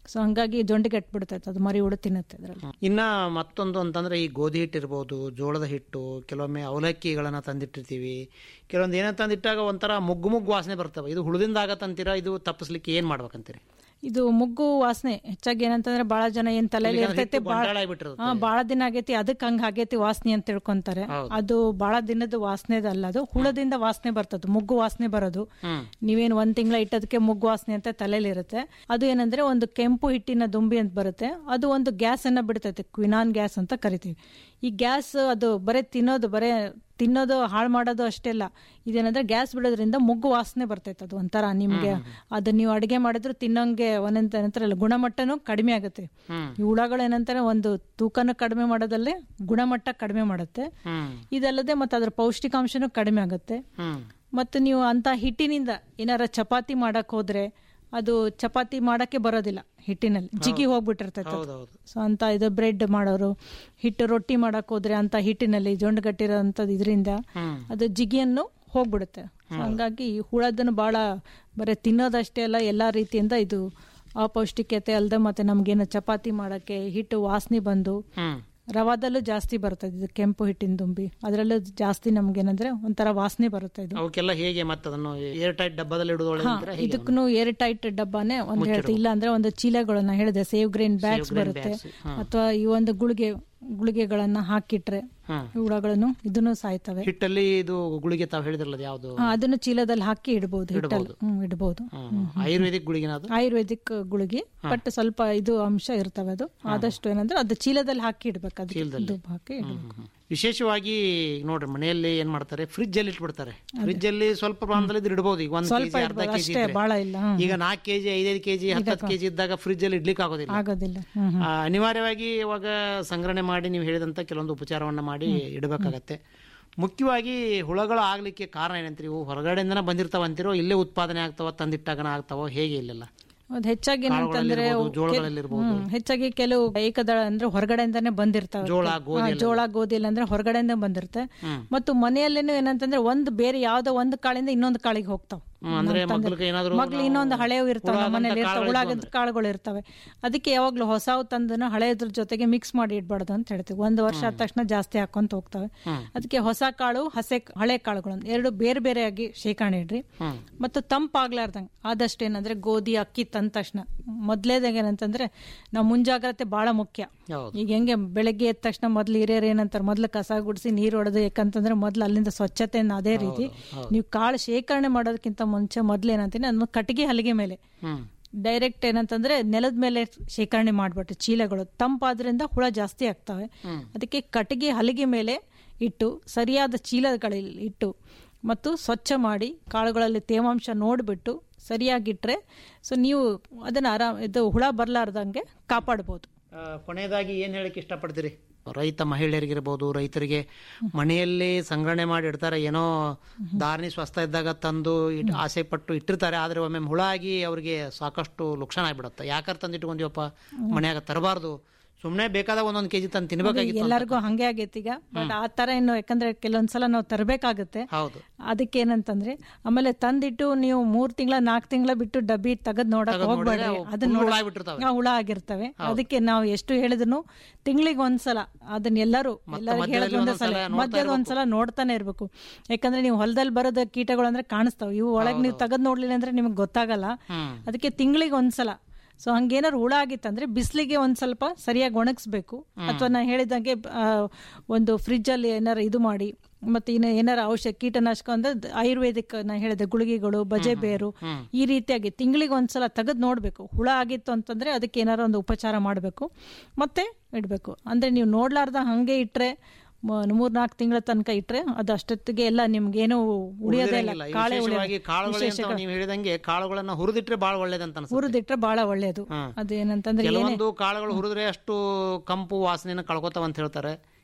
ಸೊ ಹಂಗಾಗಿ ಜೊಂಡಿಗೆಟ್ ಬಿಡ್ತೈತೆ ಅದು ಮರಿ ಹುಳು ತಿನ್ನುತ್ತೆ ಅದರಲ್ಲಿ ಇನ್ನ ಮತ್ತೊಂದು ಅಂತಂದ್ರೆ ಈ ಗೋಧಿ ಹಿಟ್ಟು ಇರ್ಬೋದು ಜೋಳದ ಹಿಟ್ಟು ಕೆಲವೊಮ್ಮೆ ಅವಲಕ್ಕಿಗಳನ್ನ ತಂದಿಟ್ಟಿರ್ತೀವಿ ಕೆಲವೊಂದು ಏನೋ ತಂದಿಟ್ಟಾಗ ಒಂಥರ ಮುಗ್ಗು ಮುಗ್ಗು ವಾಸನೆ ಬರ್ತವೆ ಇದು ಹುಳದಿಂದ ಆಗತ್ತಂತೀರಾ ಇದು ತಪ್ಪಿಸ್ಲಿಕ್ಕೆ ಏನ್ ಮಾಡ್ಬೇಕಂತೀರಿ ಇದು ಮುಗ್ಗು ವಾಸನೆ ಹೆಚ್ಚಾಗಿ ಏನಂತಂದ್ರೆ ಬಹಳ ಜನ ಏನ್ ತಲೆಯಲ್ಲಿ ಯಾಕಂದ್ರೆ ಇರ್ತೈತೆ ಹಿಟ್ಟು ಬಾಳ ಗೊಂಡಾಳ ಆಗ್ಬಿಟ್ಟಿರುತ್ತೆ. ಹಾ ಬಾಳ ದಿನ ಆಗೈತಿ ಅದಕ್ಕೆ ಹಂಗ ಆಗೈತಿ ವಾಸನೆ ಅಂತ ತಿಳ್ಕೊಂತಾರೆ ಹೌದು. ಅದು ಬಾಳ ದಿನದ ವಾಸನೆದ ಅಲ್ಲ ಅದು ಹುಳದಿಂದ ವಾಸನೆ ಬರ್ತದೆ ಮುಗ್ಗು ವಾಸನೆ ಬರೋದು ನೀವೇನು ಒಂದ್ ತಿಂಗಳ ಇಟ್ಟದಕ್ಕೆ ಮುಗ್ಗು ವಾಸನೆ ಅಂತ ತಲೆಯಲ್ಲಿ ಇರುತ್ತೆ ಅದು ಏನಂದ್ರೆ ಒಂದು ಕೆಂಪು ಹಿಟ್ಟಿನ ದುಂಬಿ ಅಂತ ಬರುತ್ತೆ ಅದು ಒಂದು ಗ್ಯಾಸ್ ಅನ್ನ ಬಿಡ್ತೈತೆ ಕ್ವಿನಾನ್ ಗ್ಯಾಸ್ ಅಂತ ಕರಿತೀವಿ ಈ ಗ್ಯಾಸ್ ಅದು ಬರೇ ತಿನ್ನೋದು ಬರೇ ತಿನ್ನೋದು ಹಾಳು ಮಾಡೋದು ಅಷ್ಟೇ ಅಲ್ಲ ಇದೇನಂದ್ರೆ ಗ್ಯಾಸ್ ಬಿಡೋದ್ರಿಂದ ಮುಗ್ಗು ವಾಸನೆ ಬರ್ತೈತೆ ಅದು ಒಂಥರ ನಿಮ್ಗೆ ಅದು ನೀವು ಅಡಿಗೆ ಮಾಡಿದ್ರು ತಿನ್ನೋಂಗೆ ಒಂದೊಂದ್ ಏನಂತಾರಲ್ಲ ಗುಣಮಟ್ಟನೂ ಕಡಿಮೆ ಆಗುತ್ತೆ ಈ ಹುಳಗಳು ಏನಂತಾರೆ ಒಂದು ತೂಕನ ಕಡಿಮೆ ಮಾಡೋದಲ್ಲೇ ಗುಣಮಟ್ಟ ಕಡಿಮೆ ಮಾಡುತ್ತೆ ಇದಲ್ಲದೆ ಮತ್ತೆ ಅದ್ರ ಪೌಷ್ಟಿಕಾಂಶನೂ ಕಡಿಮೆ ಆಗುತ್ತೆ ಮತ್ತು ನೀವು ಅಂತ ಹಿಟ್ಟಿನಿಂದ ಏನಾರ ಚಪಾತಿ ಮಾಡಕ್ ಹೋದ್ರೆ ಅದು ಚಪಾತಿ ಮಾಡಕ್ಕೆ ಬರೋದಿಲ್ಲ ಹಿಟ್ಟಿನಲ್ಲಿ ಜಿಗಿ ಹೋಗ್ಬಿಟ್ಟಿರ್ತೈತೆ ಸೊ ಅಂತ ಇದು ಬ್ರೆಡ್ ಮಾಡೋರು ಹಿಟ್ಟು ರೊಟ್ಟಿ ಮಾಡಕ್ ಹೋದ್ರೆ ಅಂತ ಹಿಟ್ಟಿನಲ್ಲಿ ಜೊಂಡುಗಟ್ಟಿರೋಂಥದ್ದು ಇದರಿಂದ ಅದು ಜಿಗಿಯನ್ನು ಹೋಗ್ಬಿಡುತ್ತೆ So ಹಂಗಾಗಿ ಈ ಹುಳದನ್ನು ಬಹಳ ಬರೀ ತಿನ್ನೋದಷ್ಟೇ ಅಲ್ಲ ಎಲ್ಲಾ ರೀತಿಯಿಂದ ಇದು ಅಪೌಷ್ಟಿಕತೆ ಅಲ್ಲದೆ ಮತ್ತೆ ನಮ್ಗೇನು ಚಪಾತಿ ಮಾಡಕ್ಕೆ ಹಿಟ್ಟು ವಾಸನೆ ಬಂದು ರವಾದಲ್ಲೂ ಜಾಸ್ತಿ ಬರ್ತದೆ ಇದು ಕೆಂಪು ಹಿಟ್ಟಿನ ದುಂಬಿ ಅದರಲ್ಲೂ ಜಾಸ್ತಿ ನಮ್ಗೇನಂದ್ರೆ ಒಂಥರ ವಾಸನೆ ಬರುತ್ತೆ ಇದು ಅವಕ್ಕೆಲ್ಲ ಹೇಗೆ ಮತ್ತೆ ಅದನ್ನು ಏರ್ ಟೈಟ್ ಡಬ್ಬದಲ್ಲಿ ಇಡುದು ಒಳ್ಳೆ ಇದಕ್ಕೂ ಏರ್ ಟೈಟ್ ಡಬ್ಬಾನೇ ಒಂದ್ ಹೇಳ್ತೀವಿ ಇಲ್ಲ ಅಂದ್ರೆ ಒಂದು ಚೀಲಗಳನ್ನ ಹೇಳಿದೆ ಸೇವ್ ಗ್ರೀನ್ ಬ್ಯಾಗ್ಸ್ grain ಬರುತ್ತೆ bags, ಹಾ. ಅಥವಾ ಈ ಒಂದು ಗುಳಿಗೆ ಗುಳಿಗೆಗಳನ್ನ ಹಾಕಿಟ್ರೆ ಹಾ. ಈ ಹುಳಗಳನ್ನು ಇದನ್ನು ಸಾಯ್ತವೆ ಹಿಟ್ಟಲ್ಲಿ ಇದು ಗುಳಿಗೆ ತಾವು ಹೇಳಿದ್ರಲ್ಲ ಅದು ಯಾವುದು ಹಾ, ಅದನ್ನು ಚೀಲದಲ್ಲಿ ಹಾಕಿ ಇಡಬಹುದು ಹಿಟ್ಟಲ್ಲಿ ಇಡ್ಬೋದು. ಹ್ಮ್ ಇಡಬಹುದು ಆಯುರ್ವೇದಿಕ್ ಗುಳಿಗೆನ ಅದು ಆಯುರ್ವೇದಿಕ್ ಗುಳಿಗೆ ಬಟ್ ಸ್ವಲ್ಪ ಇದು ಅಂಶ ಇರ್ತವೆ ಅದು ಆದಷ್ಟು ಏನಂದ್ರೆ ಅದು ಚೀಲದಲ್ಲಿ ಹಾಕಿ ಇಡ್ಬೇಕು ಅದಕ್ಕೆ ಚೀಲದಲ್ಲಿ. ದುಬ್ಬ ಹಾಕಿ ಇಡ್ಬೇಕು ವಿಶೇಷವಾಗಿ ಈಗ ನೋಡ್ರಿ ಮನೆಯಲ್ಲಿ ಏನ್ ಮಾಡ್ತಾರೆ ಫ್ರಿಜ್ ಅಲ್ಲಿ ಇಟ್ಬಿಡ್ತಾರೆ ಫ್ರಿಜ್ ಅಲ್ಲಿ ಸ್ವಲ್ಪ ಪ್ರಮಾಣದಲ್ಲಿ ಇದ್ರೆ ಇಡಬಹುದು ಈಗ ಒಂದ್ ಸ್ವಲ್ಪ ಕೆಜಿ ಅರ್ಧ ಇಡ್ಬೋದು, ಕೆಜಿ ಅಷ್ಟೇ, ಬಾಳ ಇಲ್ಲ, ಹ್ಮ್. ಈಗ ನಾಲ್ಕು ಕೆಜಿ ಐದೈದು ಕೆಜಿ ಹತ್ತತ್ತು ಕೆಜಿ ಇದ್ದಾಗ ಫ್ರಿಜ್ ಅಲ್ಲಿ ಇಡ್ಲಿಕ್ಕೆ ಆಗೋದಿಲ್ಲ ಆಗೋದಿಲ್ಲ ಹ್ಮ್ ಹ್ಮ್. ಆ, ಅನಿವಾರ್ಯವಾಗಿ ಇವಾಗ ಸಂಗ್ರಹಣೆ ಮಾಡಿ ನೀವು ಹೇಳಿದಂತ ಕೆಲವೊಂದು ಉಪಚಾರವನ್ನ ಮಾಡಿ ಇಡಬೇಕಾಗತ್ತೆ ಮುಖ್ಯವಾಗಿ ಹುಳಗಳು ಆಗ್ಲಿಕ್ಕೆ ಕಾರಣ ಏನಂತೀರಿ ಇವು ಹೊರಗಡೆಯಿಂದನೇ ಬಂದಿರ್ತಾವ ಅಂತಿರೋ ಇಲ್ಲೇ ಉತ್ಪಾದನೆ ಆಗ್ತಾವ ತಂದಿಟ್ಟಾಗನ ಆಗ್ತಾವ ಹೇಗೆ ಇಲ್ಲೆಲ್ಲ ಹೌದು ಹೆಚ್ಚಾಗಿ ಏನಂತಂದ್ರೆ ಕಾಳುಗಳಲ್ಲಿರ್ಬೋದು, ಕೆ- ಜೋಳಗಳಲ್ಲಿರ್ಬೋದು. ಹ್ಮ್, ಹೆಚ್ಚಾಗಿ ಕೆಲವು ಏಕದಳ ಅಂದ್ರೆ ಹೊರಗಡೆಯಿಂದಾನೆ ಬಂದಿರ್ತಾವೆ ಜೋಳ, ಹಾ, ಗೋಧಿ ಎಲ್ಲ ಜೋಳ ಗೋಧಿ ಎಲ್ಲ ಅಂದ್ರೆ ಹೊರಗಡೆಯಿಂದ ಬಂದಿರುತ್ತೆ ಮತ್ತು ಮನೆಯಲ್ಲೇನು ಏನಂತಂದ್ರೆ ಒಂದು ಬೇರೆ ಯಾವ್ದೋ ಒಂದು ಕಾಳಿಂದ ಇನ್ನೊಂದು ಕಾಳಿಗೆ ಹೋಗ್ತಾವ ಹ್ಮ್, ಅಂದ್ರೆ ಮಗ್ಳಿಗೆ ಏನಾದ್ರು ಮಗ್ಳು ಇನ್ನೊಂದು ಹಳೆವು ಇರ್ತಾವ ಹುಳ ನಮ್ಮ ಮನೇಲಿ ಆಗಂತ ಇರ್ತಾವ ಕಾಳುಗಳು ಉಳ್ಳಾಗದ ಬಂದ್ರೆ. ಕಾಳುಗಳು ಇರ್ತವೆ ಅದಕ್ಕೆ ಯಾವಾಗ್ಲೂ ಹೊಸವು ತಂದನ ಹಳೆಯದ್ರ ಜೊತೆಗೆ ಮಿಕ್ಸ್ ಮಾಡಿ ಇಡ್ಬಾರ್ದು ಅಂತ ಹೇಳ್ತೀವಿ ಒಂದು ವರ್ಷ ಆದ ತಕ್ಷಣ ಜಾಸ್ತಿ ಹಾಕೊಂತ ಹೋಗ್ತವೆ ಅದಕ್ಕೆ ಹೊಸ ಕಾಳು ಹಸೆ ಹಳೆ ಕಾಳುಗಳು ಎರಡು ಬೇರೆ ಬೇರೆಯಾಗಿ ಶೇಖರಣೆ ಇಡ್ರಿ ಮತ್ತು ತಂಪಾಗ್ಲಾರ್ದಂಗೆ ಆದಷ್ಟು ಏನಂದ್ರೆ ಗೋಧಿ ಅಕ್ಕಿ ತಂದ ತಕ್ಷಣ ಮೊದ್ಲೇದಾಗ ಏನಂತಂದ್ರೆ ನಾವು ಮುಂಜಾಗ್ರತೆ ಬಹಳ ಮುಖ್ಯ ಹೌದು. ಈಗ ಹೆಂಗೆ ಬೆಳಗ್ಗೆ ಎದ್ದ ತಕ್ಷಣ ಮೊದ್ಲು ಹಿರಿಯರು ಏನಂತಾರೆ ಮೊದ್ಲು ಕಸ ಗುಡಿಸಿ ನೀರು ಹೊಡೆದು ಯಾಕಂತಂದ್ರೆ ಮೊದ್ಲು ಅಲ್ಲಿಂದ ಸ್ವಚ್ಛತೆಯನ್ನು ಅದೇ ರೀತಿ ನೀವು ಕಾಳು ಶೇಖರಣೆ ಮಾಡೋದಕ್ಕಿಂತ ಮುಂಚೆ ಮೊದ್ಲು ಏನಂತೀನಿ ಅದನ್ನ ಕಟ್ಟಿಗೆ ಹಲಿಗೆ ಮೇಲೆ ಡೈರೆಕ್ಟ್ ಏನಂತಂದ್ರೆ ನೆಲದ ಮೇಲೆ ಶೇಖರಣೆ ಮಾಡ್ಬಿಟ್ಟು ಚೀಲಗಳು ತಂಪಾದ್ರಿಂದ ಹುಳ ಜಾಸ್ತಿ ಆಗ್ತವೆ ಅದಕ್ಕೆ ಕಟ್ಟಿಗೆ ಹಲಿಗೆ ಮೇಲೆ ಇಟ್ಟು ಸರಿಯಾದ ಚೀಲಗಳಲ್ಲಿ ಇಟ್ಟು ಮತ್ತು ಸ್ವಚ್ಛ ಮಾಡಿ ಕಾಳುಗಳಲ್ಲಿ ತೇವಾಂಶ ನೋಡಿಬಿಟ್ಟು ಸರಿಯಾಗಿಟ್ರೆ ಸೊ ನೀವು ಅದನ್ನ ಆರಾಮ್ ಇದು ಹುಳ ಬರ್ಲಾರ್ದಂಗೆ ಕಾಪಾಡ್ಬೋದು ಆ, ಕೊನೆಯದಾಗಿ ಏನ್ ಹೇಳಕ್ ಇಷ್ಟಪಡ್ತೀರಿ ರೈತ ಮಹಿಳೆಯರಿಗಿರ್ಬೋದು ರೈತರಿಗೆ ಮನೆಯಲ್ಲಿ ಸಂಗ್ರಹಣೆ ಮಾಡಿ ಇಡ್ತಾರೆ ಏನೋ ಧಾರಣಿ ಸ್ವಸ್ಥ ಇದ್ದಾಗ ತಂದು ಇಟ್- ಆಸೆ ಪಟ್ಟು ಇಟ್ಟಿರ್ತಾರೆ ಆದ್ರೆ ಒಮ್ಮೆ ಹುಳ ಆಗಿ ಅವ್ರಿಗೆ ಸಾಕಷ್ಟು ಲುಕ್ಷಣ ಆಗ್ಬಿಡುತ್ತೆ ಯಾಕಂತ ತಂದು ಇಟ್ಕೊಂತೀವಪ್ಪ ಮನ್ಯಾಗ ತರಬಾರ್ದು ಸುಮ್ಮನೆ ಬೇಕಾದಾಗ ಒಂದೊಂದು ಕೆಜಿ ತಂದು ತಿನ್ಬೇಕಾಗಿತ್ತು ಅಂತ. ಎಲ್ಲರಿಗೂ ಹಂಗೆ ಆಗೈತಿ ಈಗ ಬಟ್ ಆ ತರ ಏನು ಯಾಕಂದ್ರೆ ಕೆಲವೊಂದ್ಸಲ ನಾವು ತರಬೇಕಾಗುತ್ತೆ ಹೌದು ಅದಕ್ಕೆ ಏನಂತಂದ್ರೆ ಆಮೇಲೆ ತಂದಿಟ್ಟು ನೀವು ಮೂರ್ ತಿಂಗಳ ನಾಲ್ಕು ತಿಂಗಳ ಬಿಟ್ಟು ಡಬ್ಬಿ ತೆಗೆದ್ ನೋಡಕ್ ತೆಗ್ದ್ ನೋಡಿದ್ರೆ ಹೋಗ್ಬೇಡ್ರಿ ಅವು ಅದನ್ನ full ಹುಳ ನೋಡಕ್- ಆಗ್ಬಿಟ್ಟಿರ್ತಾವೆ. ಆ, ಹುಳ ಆಗಿರ್ತವೆ ಅದಕ್ಕೆ ನಾವು ಎಷ್ಟು ಹೇಳಿದ್ರು ತಿಂಗಳಿಗೆ ಒಂದ್ಸಲ ಅದನ್ನ ಎಲ್ಲರೂ ಎಲ್ಲರಿಗೂ ಮಧ್ಯದಲ್ಲಿ ಹೇಳೋದು ಒಂದೇ ಒಂದೊಂದ್ಸಲ ಸಲ ನೋಡ್ತಾ ಮಧ್ಯದ ಒಂದ್ಸಲ ನೋಡ್ತಾನೆ ಇರ್ಬೇಕು ಯಾಕಂದ್ರೆ ನೀವು ಹೊಲದಲ್ಲಿ ಬರೋದ ಕೀಟಗಳು ಅಂದ್ರೆ ಕಾಣಿಸ್ತಾವ ಇವು ಒಳಗ್ ನೀವು ತೆಗೆದ್ ನೋಡ್ಲಿಲ್ಲ ಅಂದ್ರೆ ನಿಮ್ಗೆ ಗೊತ್ತಾಗಲ್ಲ ಅದಕ್ಕೆ ತಿಂಗಳಿಗೆ ಒಂದ್ಸಲ ಸೊ ಹಂಗೇನಾದ್ರು ಹುಳ ಆಗಿತ್ತಂದ್ರೆ ಬಿಸಿಲಿಗೆ ಒಂದ್ ಸ್ವಲ್ಪ ಸರಿಯಾಗಿ ಒಣಗಿಸ್ಬೇಕು ಅಥವಾ ನಾ ಹೇಳಿದಂಗೆ ಆ, ಒಂದು ಫ್ರಿಜ್ ಅಲ್ಲಿ ಏನಾರು ಇದು ಮಾಡಿ ಮತ್ತೆ ಇನ್ನು ಏನಾರ ಔಷಧ ಕೀಟನಾಶಕ ಅಂದ್ರೆ ದ- ಆಯುರ್ವೇದಿಕ್ ನಾ ಹೇಳಿದೆ ಗುಳಿಗೆಗಳು ಬಜೆ ಬೇರು ಈ ರೀತಿಯಾಗಿ ತಿಂಗಳಿಗೆ ಒಂದ್ಸಲ ತೆಗೆದು ನೋಡ್ಬೇಕು ಹುಳ ಆಗಿತ್ತು ಅಂತಂದ್ರೆ ಅದಕ್ಕೆ ಏನಾರ ಒಂದು ಉಪಚಾರ ಮಾಡಬೇಕು ಮತ್ತೆ ಇಡ್ಬೇಕು ಅಂದ್ರೆ ನೀವು ನೋಡ್ಲಾರ್ದ ಹಂಗೆ ಇಟ್ರೆ ಮೂರ್ ನಾಲ್ಕು ತಿಂಗಳ ತನಕ ಇಟ್ರೆ ಅದು ಅಷ್ಟೊತ್ತಿಗೆ ಎಲ್ಲ ನಿಮ್ಗೇನು ಉಳಿಯೋದೇ ಇಲ್ಲ ಉಳಿದಿರಂಗಿಲ್ಲ. ಕಾಳೆ ವಿಶೇಷವಾಗಿ ಉಳಿಯೋದು. ಕಾಳುಗಳು ಅಂತ ವಿಶೇಷ ನೀವು ಹೇಳಿದಂಗೆ ಕಾಳುಗಳನ್ನ ಹುರಿದಿಟ್ರೆ ಬಹಳ ಒಳ್ಳೇದಂತ ಅನ್ಸುತ್ತೆ ಹುರಿದಿಟ್ರೆ ಬಹಳ ಒಳ್ಳೇದು ಅದೇನಂತಂದ್ರೆ ಏನೇ ಕೆಲವೊಂದು ಕಾಳುಗಳು ಹುರಿದ್ರೆ ಅಷ್ಟು ಕಂಪು ವಾಸನೆನ ಕಳ್ಕೊತಾವ ಅಂತ ಹೇಳ್ತಾರೆ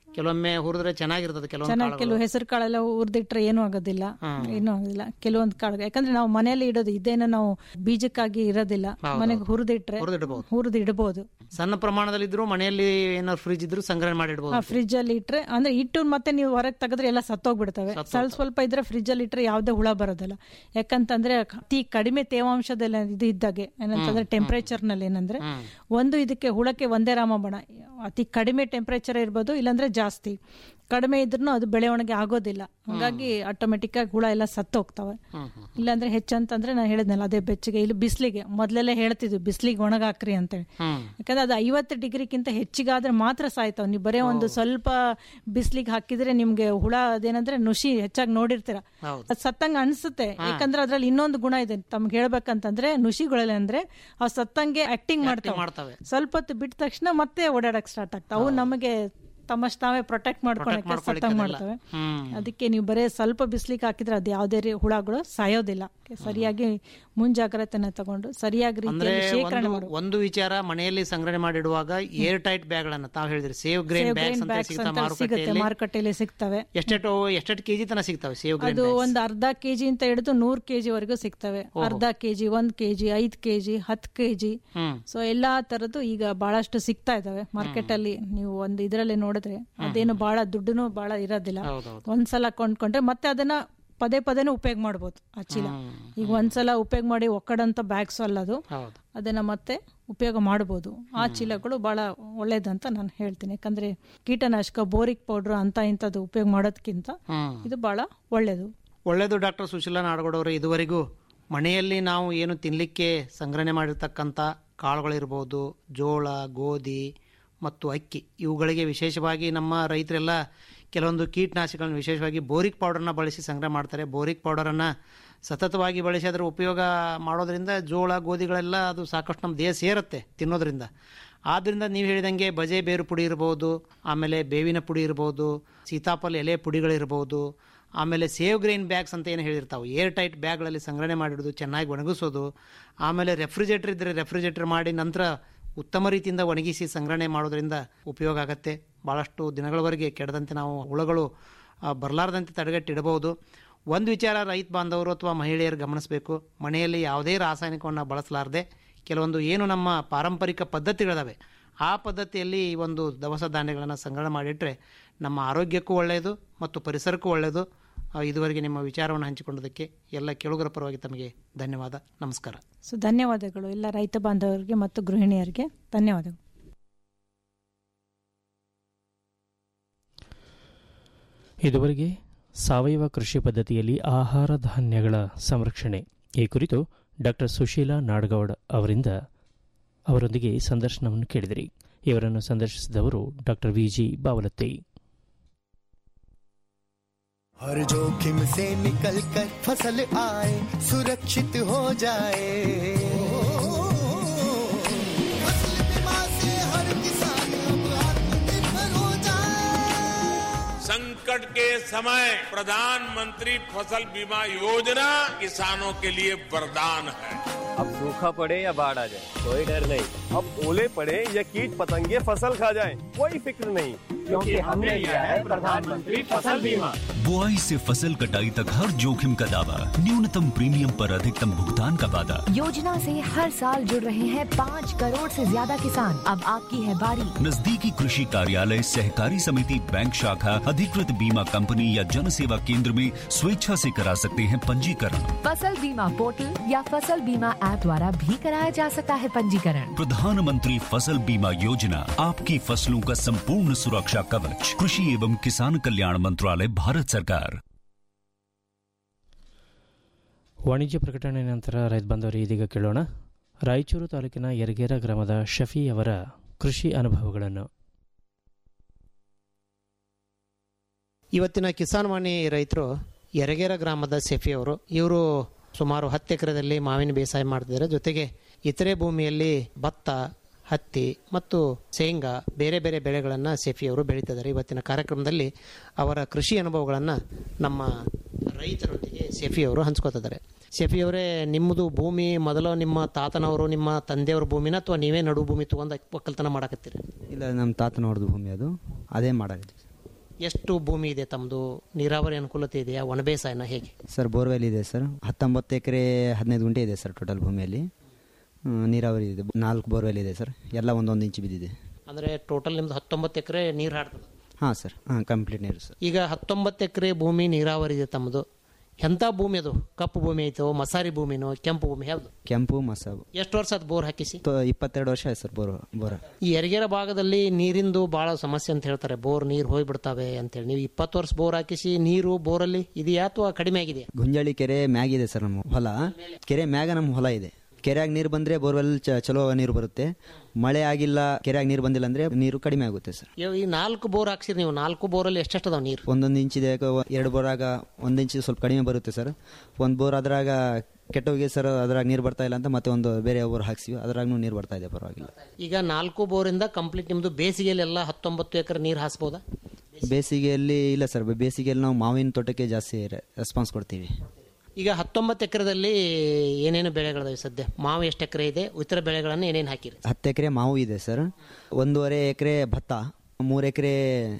ಕೆಲವೊಮ್ಮೆ ಹುರಿದ್ರೆ ಚೆನ್ನಾಗಿರ್ತದೆ ಕೆಲವೊಂದು ಚೆನ್ನಾಗಿ ಕಾಳುಗಳು. ಕೆಲವು ಹೆಸರು ಕಾಳೆಲ್ಲ ಹುರಿದಿಟ್ರೆ ಏನೂ ಆಗೋದಿಲ್ಲ ಏನೂ ಆಗೋದಿಲ್ಲ ಕೆಲವೊಂದು ಕಾಳು ಯಾಕಂದ್ರೆ ನಾವು ಮನೆಯಲ್ಲಿ ಇಡೋದು ಇದೇನ ನಾವು ಬೀಜಕ್ಕಾಗಿ ಇರೋದಿಲ್ಲ ಹೌದು. ಮನೆಗೆ ಹುರಿದಿಟ್ರೆ ಹುರಿದಿಡ್ಬೋದು. ಹುರಿದು ಇಡಬಹುದು ಸಣ್ಣ ಪ್ರಮಾಣದಲ್ಲಿ ಇದ್ರು ಮನೆಯಲ್ಲಿ ಏನಾದ್ರು ಫ್ರಿಜ್ ಇದ್ರು ಸಂಗ್ರಹಣೆ ಮಾಡಿ ಇಡ್ಬೋದು ಫ್ರಿಜ್ ಅಲ್ಲಿ ಇಟ್ರೆ ಅಂದ್ರೆ ಇಟ್ಟು ಮತ್ತೆ ನೀವು ಹೊರಗೆ ತೆಗೆದ್ರೆ ಎಲ್ಲ ಸತ್ತೋಗ್ಬಿಡ್ತವೆ ಸ್ವಲ್ಪ ಸ್ವಲ್ಪ ಇದ್ರೆ ಫ್ರಿಜ್ ಅಲ್ಲಿ ಇಟ್ರೆ ಯಾವುದೇ ಹುಳ ಬರೋದಿಲ್ಲ ಯಾಕಂತಂದ್ರೆ ಅತಿ ಕಡಿಮೆ ತೇವಾಂಶದಲ್ಲ ಇದು ಇದ್ದಾಗೆ ಏನಂತಂದ್ರೆ ಟೆಂಪರೇಚರ್ ನಲ್ಲಿ ಏನಂದ್ರೆ ಒಂದು ಇದಕ್ಕೆ ಹುಳಕ್ಕೆ ಒಂದೇ ರಾಮಬಾಣ ಅತಿ ಕಡಿಮೆ ಟೆಂಪರೇಚರ್ ಇರ್ಬೋದು ಇಲ್ಲಾಂದ್ರೆ ಜಾಸ್ತಿ ಕಡಿಮೆ ಇದ್ರೂ ಅದು ಬೆಳವಣಿಗೆ ಆಗೋದಿಲ್ಲ ಹಂಗಾಗಿ ಆಟೋಮೆಟಿಕ್ ಆಗಿ ಹುಳ ಎಲ್ಲ ಸತ್ತು ಹೋಗ್ತವೆ ಇಲ್ಲಾಂದ್ರೆ ಹೆಚ್ಚಂತಂದ್ರೆ ನಾನು ಹೇಳಿದ್ನಲ್ಲ ಅದೇ ಬೆಚ್ಚಗೆ ಇಲ್ಲಿ ಬಿಸಿಲಿಗೆ ಮೊದ್ಲೆಲ್ಲ ಹೇಳ್ತಿದ್ವಿ ಬಿಸಿಲಿಗೆ ಒಣಗಾಕ್ರಿ ಅಂತೇಳಿ ಯಾಕಂದ್ರೆ ಅದು ಐವತ್ತು ಡಿಗ್ರಿಗಿಂತ ಹೆಚ್ಚಿಗಾದ್ರೆ ಮಾತ್ರ ಸಾಯ್ತಾವ ನೀವು ಬರೇ ಒಂದು ಸ್ವಲ್ಪ ಬಿಸಿಲಿಗೆ ಹಾಕಿದ್ರೆ ನಿಮ್ಗೆ ಹುಳ ಅದೇನಂದ್ರೆ ನುಷಿ ಹೆಚ್ಚಾಗಿ ನೋಡಿರ್ತೀರ ಅದು ಸತ್ತಂಗ ಅನ್ಸುತ್ತೆ ಯಾಕಂದ್ರೆ ಅದ್ರಲ್ಲಿ ಇನ್ನೊಂದು ಗುಣ ಇದೆ ತಮ್ಗೆ ಹೇಳ್ಬೇಕಂತಂದ್ರೆ ನುಷಿಗಳಲ್ಲಿ ಅಂದ್ರೆ ಆ ಸತ್ತಂಗೆ ಆಕ್ಟಿಂಗ್ ಮಾಡ್ತಾವೆ ಮಾಡ್ತವೆ ಸ್ವಲ್ಪ ಹೊತ್ತು ಬಿಟ್ಟ ತಕ್ಷಣ ಮತ್ತೆ ಓಡಾಡಕ್ ಸ್ಟಾರ್ಟ್ ಆಗ್ತಾವೆ ಅವು ನಮಗೆ ತಮ್ಮಷ್ಟು ತಾವೇ ಪ್ರೊಟೆಕ್ಟ್ ಮಾಡ್ಕೊಳಕ್ಕೆ ಸತ್ತಂಗ್ ಮಾಡ್ತವೆ ಅದಕ್ಕೆ ನೀವು ಬರೇ ಸ್ವಲ್ಪ ಬಿಸಿಲಿಗೆ ಹಾಕಿದ್ರೆ ಅದು ಯಾವುದೇ ರೀ ಹುಳಗಳು ಸಾಯೋದಿಲ್ಲ ಸರಿಯಾಗಿ ಮುಂಜಾಗ್ರತೆನ ತಗೊಂಡು ಸರಿಯಾಗಿ ಅಂದ್ರೆ ರೀತಿಯಲ್ಲಿ ಶೇಖರಣೆ ಒಂದು- ಮಾಡಬೇಕು ಒಂದು ವಿಚಾರ ಮನೆಯಲ್ಲಿ ಸಂಗ್ರಹಣೆ ಮಾಡಿಡುವಾಗ ಏರ್ ಟೈಟ್ ಬ್ಯಾಗ್ ಗಳನ್ನ ತಾವು ಹೇಳಿದ್ರಿ ಸೇವ್ ಗ್ರೈನ್ ಬ್ಯಾಗ್ಸ್ ಅಂತ ಸಿಗ್ತಾವೆ ಸಿಗುತ್ತೆ ಮಾರುಕಟ್ಟೆಯಲ್ಲಿ ಮಾರುಕಟ್ಟೆಯಲ್ಲಿ ಸಿಗ್ತವೆ ಎಷ್ಟೆಷ್ಟು ಎಷ್ಟೆಷ್ಟು ಕೆಜಿ ತನ ಸಿಗ್ತಾವೆ ಸೇವ್ ಗ್ರೈನ್ ಅದು ಒಂದು ಅರ್ಧ ಕೆಜಿ ಅಂತ ಹಿಡಿದು ನೂರ್ ಕೆಜಿ ವರೆಗೂ ಸಿಗ್ತವೆ ಅರ್ಧ ಕೆಜಿ ಒಂದ್ ಕೆಜಿ ಐದ್ ಕೆಜಿ ಹತ್ತು ಕೆಜಿ ಹ್ಮ್. ಸೊ ಎಲ್ಲಾ ತರದ್ದು ಈಗ ಬಹಳಷ್ಟು ಸಿಗ್ತಾ ಇದಾವೆ ಮಾರ್ಕೆಟ್ ಅಲ್ಲಿ ನೀವು ಒಂದು ಇದರಲ್ಲಿ ನೋಡಿದ್ರೆ ಅದೇನು ಬಹಳ ದುಡ್ಡುನು ಬಹಳ ಇರೋದಿಲ್ಲ ಒಂದ್ಸಲ ಕೊಂಡ್ಕೊಂಡ್ರೆ ಮತ್ತೆ ಅದನ್ನ ಪದೇ ಪದೇನೂ ಉಪಯೋಗ ಮಾಡ್ಬೋದು ಆ ಚೀಲ ಈಗ ಒಂದ್ಸಲ ಉಪಯೋಗ ಮಾಡಿ ಒಕ್ಕಡಂತ ಬ್ಯಾಗ್ಸ್ ಅಲ್ಲದು ಹೌದು ಅದನ್ನ ಮತ್ತೆ ಉಪಯೋಗ ಮಾಡಬಹುದು ಆ ಚೀಲಗಳು ಬಹಳ ಒಳ್ಳೇದಂತ ನಾನು ಹೇಳ್ತೀನಿ ಯಾಕಂದ್ರೆ ಕೀಟನಾಶಕ ಬೋರಿಕ್ ಪೌಡರ್ ಅಂತ ಇಂಥದ್ದು ಉಪಯೋಗ ಮಾಡೋದಕ್ಕಿಂತ ಹ್ಮ್ ಇದು ಬಹಳ ಒಳ್ಳೇದು ಒಳ್ಳೆಯದು ಡಾಕ್ಟರ್ ಸುಶೀಲಾ ನಾಡಗೌಡವರು ಇದುವರೆಗೂ ಮನೆಯಲ್ಲಿ ನಾವು ಏನು ತಿನ್ನಲಿಕ್ಕೆ ಸಂಗ್ರಹಣೆ ಮಾಡಿರ್ತಕ್ಕಂಥ ಕಾಳುಗಳಿರ್ಬೋದು ಜೋಳ ಗೋಧಿ ಮತ್ತು ಅಕ್ಕಿ ಇವುಗಳಿಗೆ ವಿಶೇಷವಾಗಿ ನಮ್ಮ ರೈತರೆಲ್ಲ ಕೆಲವೊಂದು ಕೀಟನಾಶಕಗಳನ್ನು ವಿಶೇಷವಾಗಿ ಬೋರಿಕ್ ಪೌಡರ್ನ ಬಳಸಿ ಸಂಗ್ರಹ ಮಾಡ್ತಾರೆ ಬೋರಿಕ್ ಪೌಡರನ್ನು ಸತತವಾಗಿ ಬಳಸಿ ಅದರ ಉಪಯೋಗ ಮಾಡೋದ್ರಿಂದ ಜೋಳ ಗೋಧಿಗಳೆಲ್ಲ ಅದು ಸಾಕಷ್ಟು ನಮ್ಮ ದೇಹ ಸೇರುತ್ತೆ ತಿನ್ನೋದ್ರಿಂದ ಆದ್ದರಿಂದ ನೀವು ಹೇಳಿದಂಗೆ ಬಜೆ ಬೇರು ಪುಡಿ ಇರ್ಬೋದು ಆಮೇಲೆ ಬೇವಿನ ಪುಡಿ ಇರ್ಬೋದು ಸೀತಾಫಲ ಎಲೆ ಪುಡಿಗಳಿರ್ಬೋದು ಆಮೇಲೆ ಸೇವ್ ಗ್ರೈನ್ ಬ್ಯಾಗ್ಸ್ ಅಂತ ಏನು ಹೇಳಿರ್ತಾವೆ ಏರ್ ಟೈಟ್ ಬ್ಯಾಗ್ಗಳಲ್ಲಿ ಸಂಗ್ರಹಣೆ ಮಾಡಿಡೋದು ಚೆನ್ನಾಗಿ ಒಣಗಿಸೋದು ಆಮೇಲೆ ರೆಫ್ರಿಜರೇಟರ್ ಇದ್ದರೆ ರೆಫ್ರಿಜರೇಟರ್ ಮಾಡಿ ನಂತರ ಉತ್ತಮ ರೀತಿಯಿಂದ ಒಣಗಿಸಿ ಸಂಗ್ರಹಣೆ ಮಾಡೋದ್ರಿಂದ ಉಪಯೋಗ ಆಗುತ್ತೆ ಭಾಳಷ್ಟು ದಿನಗಳವರೆಗೆ ಕೆಡದಂತೆ ನಾವು ಹುಳುಗಳು ಆ, ಬರಲಾರ್ದಂತೆ ತಡೆಗಟ್ಟಿಡಬಹುದು ಒಂದು ವಿಚಾರ ರೈತ ಬಾಂಧವರು ಅಥವಾ ಮಹಿಳೆಯರು ಗಮನಿಸಬೇಕು ಮನೆಯಲ್ಲಿ ಯಾವುದೇ ರಾಸಾಯನಿಕವನ್ನು ಬಳಸಲಾರದೆ ಕೆಲವೊಂದು ಏನು ನಮ್ಮ ಪಾರಂಪರಿಕ ಪದ್ಧತಿಗಳಿದಾವೆ ಆ ಪದ್ಧತಿಯಲ್ಲಿ ಈ ಒಂದು ದವಸ ಧಾನ್ಯಗಳನ್ನು ಸಂಗ್ರಹಣೆ ಮಾಡಿಟ್ರೆ ನಮ್ಮ ಆರೋಗ್ಯಕ್ಕೂ ಒಳ್ಳೆಯದು ಮತ್ತು ಪರಿಸರಕ್ಕೂ ಒಳ್ಳೆಯದು ಆ, ಇದುವರೆಗೆ ನಿಮ್ಮ ವಿಚಾರವನ್ನು ಹಂಚಿಕೊಂಡದಕ್ಕೆ ಎಲ್ಲ ಕೇಳುಗರ ಪರವಾಗಿ ತಮಗೆ ಧನ್ಯವಾದ ನಮಸ್ಕಾರ ಸೊ ಧನ್ಯವಾದಗಳು ಎಲ್ಲ ರೈತ ಬಾಂಧವರಿಗೆ ಮತ್ತು ಗೃಹಿಣಿಯರಿಗೆ ಧನ್ಯವಾದಗಳು ಇದುವರೆಗೆ ಸಾವಯವ ಕೃಷಿ ಪದ್ಧತಿಯಲ್ಲಿ ಆಹಾರ ಧಾನ್ಯಗಳ ಸಂರಕ್ಷಣೆ ಈ ಕುರಿತು ಡಾಕ್ಟರ್ ಸುಶೀಲಾ ನಾಡಗೌಡ ಅವರಿಂದ ಅವರೊಂದಿಗೆ ಸಂದರ್ಶನವನ್ನು ಕೇಳಿದಿರಿ ಇವರನ್ನು ಸಂದರ್ಶಿಸಿದವರು ಡಾಕ್ಟರ್ ವಿ ಜಿ ಬಾವಲತ್ತಿ हर जोखिम से निकल कर फसल आए सुरक्षित हो जाए फसल बीमा से हर किसान अब आत्मनिर्भर हो जाए संकट के समय प्रधानमंत्री फसल बीमा योजना किसानों के लिए वरदान है अब सूखा पड़े या बाढ़ आ जाए कोई डर नहीं अब ओले पड़े या कीट पतंगे फसल खा जाए कोई फिक्र नहीं क्योंकि हमने लिया है प्रधानमंत्री फसल बीमा बुआई से फसल कटाई तक हर जोखिम का दावा न्यूनतम प्रीमियम पर अधिकतम भुगतान का वादा योजना से हर साल जुड़ रहे हैं पाँच करोड़ से ज्यादा किसान अब आपकी है बारी नजदीकी कृषि कार्यालय सहकारी समिति बैंक शाखा अधिकृत बीमा कंपनी या जन सेवा केंद्र में स्वेच्छा से करा सकते हैं पंजीकरण फसल बीमा पोर्टल या फसल बीमा ऐप द्वारा भी कराया जा सकता है पंजीकरण प्रधानमंत्री फसल बीमा योजना आपकी फसलों का संपूर्ण सुरक्षा कवच कृषि एवं किसान कल्याण मंत्रालय भारत सरकार ವಾಣಿಜ್ಯ ಪ್ರಕಟಣೆ ನಂತರ ರೈತ ಬಂದವರು ಇದೀಗ ಕೇಳೋಣ ರಾಯಚೂರು ತಾಲೂಕಿನ ಯರಗೇರ ಗ್ರಾಮದ ಶಫಿ ಅವರ ಕೃಷಿ ಅನುಭವಗಳನ್ನು ಇವತ್ತಿನ ಕಿಸಾನ್ ವಾಣಿ ರೈತರು ಯರಗೇರ ಗ್ರಾಮದ ಸೆಫಿ ಅವರು ಇವರು ಸುಮಾರು ಹತ್ತು ಎಕರೆದಲ್ಲಿ ಮಾವಿನ ಬೇಸಾಯ ಮಾಡ್ತಿದ್ದಾರೆ ಜೊತೆಗೆ ಇತರೆ ಭೂಮಿಯಲ್ಲಿ ಭತ್ತ ಹತ್ತಿ ಮತ್ತು ಶೇಂಗಾ ಬೇರೆ ಬೇರೆ ಬೆಳೆಗಳನ್ನು ಸೆಫಿಯವರು ಬೆಳೀತಿದ್ದಾರೆ ಇವತ್ತಿನ ಕಾರ್ಯಕ್ರಮದಲ್ಲಿ ಅವರ ಕೃಷಿ ಅನುಭವಗಳನ್ನು ನಮ್ಮ ರೈತರೊಂದಿಗೆ ಸೆಫಿಯವರು ಹಂಚ್ಕೋತಿದ್ದಾರೆ ಸೆಫಿಯವರೇ ನಿಮ್ಮದು ಭೂಮಿ ಮೊದಲು ನಿಮ್ಮ ತಾತನವರು ನಿಮ್ಮ ತಂದೆಯವ್ರ ಭೂಮಿನ ಅಥವಾ ನೀವೇ ನಡು ಭೂಮಿ ತೊಗೊಂಡು ಒಕ್ಕಲ್ತನ ಮಾಡಕತ್ತೀರಿ ಇಲ್ಲ ನಮ್ಮ ತಾತನ ಹೊಡೆದು ಭೂಮಿ ಅದು ಅದೇ ಮಾಡಾಗಿದೆ ಎಷ್ಟು ಭೂಮಿ ಇದೆ ತಮ್ಮದು ನೀರಾವರಿ ಅನುಕೂಲತೆ ಇದೆಯಾ ಒಣ ಬೇಸಾಯನ ಹೇಗೆ ಸರ್ ಬೋರ್ವೆಲ್ ಇದೆ ಸರ್ ಹತ್ತೊಂಬತ್ತು ಎಕರೆ ಹದಿನೈದು ಗುಂಟೆ ಇದೆ ಸರ್ ಟೋಟಲ್ ಭೂಮಿಯಲ್ಲಿ ಹ್ಮ್, ನೀರಾವರಿ ಇದೆ ನಾಲ್ಕು ಬೋರ್ವೆಲ್ ಇದೆ ಸರ್ ಎಲ್ಲ ಒಂದೊಂದು ಇಂಚು ಬಿದ್ದಿದೆ ಅಂದರೆ ಟೋಟಲ್ ನಿಮ್ದು ಹತ್ತೊಂಬತ್ತು ಎಕರೆ ನೀರು ಹಾಡ್ತದೆ ಹಾಂ ಸರ್ ಹಾಂ ಕಂಪ್ಲೀಟ್ ನೀರು ಸರ್ ಈಗ ಹತ್ತೊಂಬತ್ತು ಎಕರೆ ಭೂಮಿ ನೀರಾವರಿ ಇದೆ ತಮ್ಮದು ಎಂಥ ಭೂಮಿ ಅದು ಕಪ್ಪು ಭೂಮಿ ಐತೋ ಮಸಾರಿ ಭೂಮಿನೋ ಕೆಂಪು ಭೂಮಿ ಯಾವುದು ಕೆಂಪು ಮಸಾಬು ಎಷ್ಟು ವರ್ಷ ಅದು ಬೋರ್ ಹಾಕಿಸಿ ತ- ಇಪ್ಪತ್ತೆರಡು ವರ್ಷ ಆಯ್ತು ಸರ್ ಬೋರ್ ಬೋರ್ ಈ ಯರಗೇರ ಭಾಗದಲ್ಲಿ ನೀರಿಂದು ಭಾಳ ಸಮಸ್ಯೆ ಅಂತ ಹೇಳ್ತಾರೆ ಬೋರ್ ನೀರು ಹೋಗ್ಬಿಡ್ತಾವೆ ಅಂತೇಳಿ ನೀವು ಇಪ್ಪತ್ತು ವರ್ಷ ಬೋರ್ ಹಾಕಿಸಿ ನೀರು ಬೋರಲ್ಲಿ ಇದೆಯಾ ಅಥವಾ ಕಡಿಮೆ ಆಗಿದೆಯಾ ಗುಂಜಾಳಿ ಕೆರೆ ಮ್ಯಾಗಿದೆ ಸರ್ ನಮ್ಮ ಹೊಲ ಕೆರೆ ಮ್ಯಾಗ ನಮ್ಮ ಹೊಲ ಇದೆ ಕೆರೆಯಾಗ ನೀರು ಬಂದರೆ ಬೋರ್ವೆಲ್ ಚ- ಚಲೋ ನೀರು ಬರುತ್ತೆ ಮಳೆ ಆಗಿಲ್ಲ ಕೆರೆಯಾಗ ನೀರು ಬಂದಿಲ್ಲ ಅಂದರೆ ನೀರು ಕಡಿಮೆ ಆಗುತ್ತೆ ಸರ್ ಇವ್- ಈ ನಾಲ್ಕು ಬೋರ್ ಹಾಕ್ಸಿರಿ ನೀವು ನಾಲ್ಕು ಬೋರಲ್ಲಿ ಎಷ್ಟೆಷ್ಟು ಅದಾವ ನೀರು ಒಂದೊಂದು ಇಂಚಿದೆ ಎರಡು ಬೋರಾಗ ಒಂದು ಇಂಚು ಸ್ವಲ್ಪ ಕಡಿಮೆ ಬರುತ್ತೆ ಸರ್ ಒಂದು ಬೋರ್ ಅದ್ರಾಗ ಕೆಟ್ಟೋಗಿ ಸರ್ ಅದ್ರಾಗ ನೀರು ಬರ್ತಾ ಇಲ್ಲ ಅಂತ ಮತ್ತೆ ಒಂದು ಬೇರೆ ಬೋರ್ ಹಾಕ್ಸಿವಿ ಅದ್ರಾಗೂ ನೀರು ಬರ್ತಾ ಇದೆ ಪರವಾಗಿಲ್ಲ ಈಗ ನಾಲ್ಕು ಬೋರಿಂದ ಕಂಪ್ಲೀಟ್ ನಿಮ್ದು ಬೇಸಿಗೆಯಲ್ಲೆಲ್ಲ ಹತ್ತೊಂಬತ್ತು ಎಕರೆ ನೀರು ಹಾಸ್ಬೋದಾ ಬೇಸಿಗೆಯಲ್ಲಿ ಇಲ್ಲ ಸರ್ ಬೇಸಿಗೆಯಲ್ಲಿ ನಾವು ಮಾವಿನ ತೋಟಕ್ಕೆ ಜಾಸ್ತಿ ರೆಸ್ಪಾನ್ಸ್ ಕೊಡ್ತೀವಿ ಈಗ ಹತ್ತೊಂಬತ್ತು ಎಕರೆದಲ್ಲಿ ಏನೇನು ಬೆಳೆಗಳಿದಾವೆ ಸದ್ಯ ಮಾವು ಎಷ್ಟು ಎಕರೆ ಇದೆ ಇತರ ಬೆಳೆಗಳನ್ನು ಏನೇನು ಹಾಕಿರಿ ಹತ್ತು ಎಕರೆ ಮಾವು ಇದೆ ಸರ್ ಒಂದೂವರೆ ಎಕರೆ ಭತ್ತ ಮೂರು ಎಕರೆ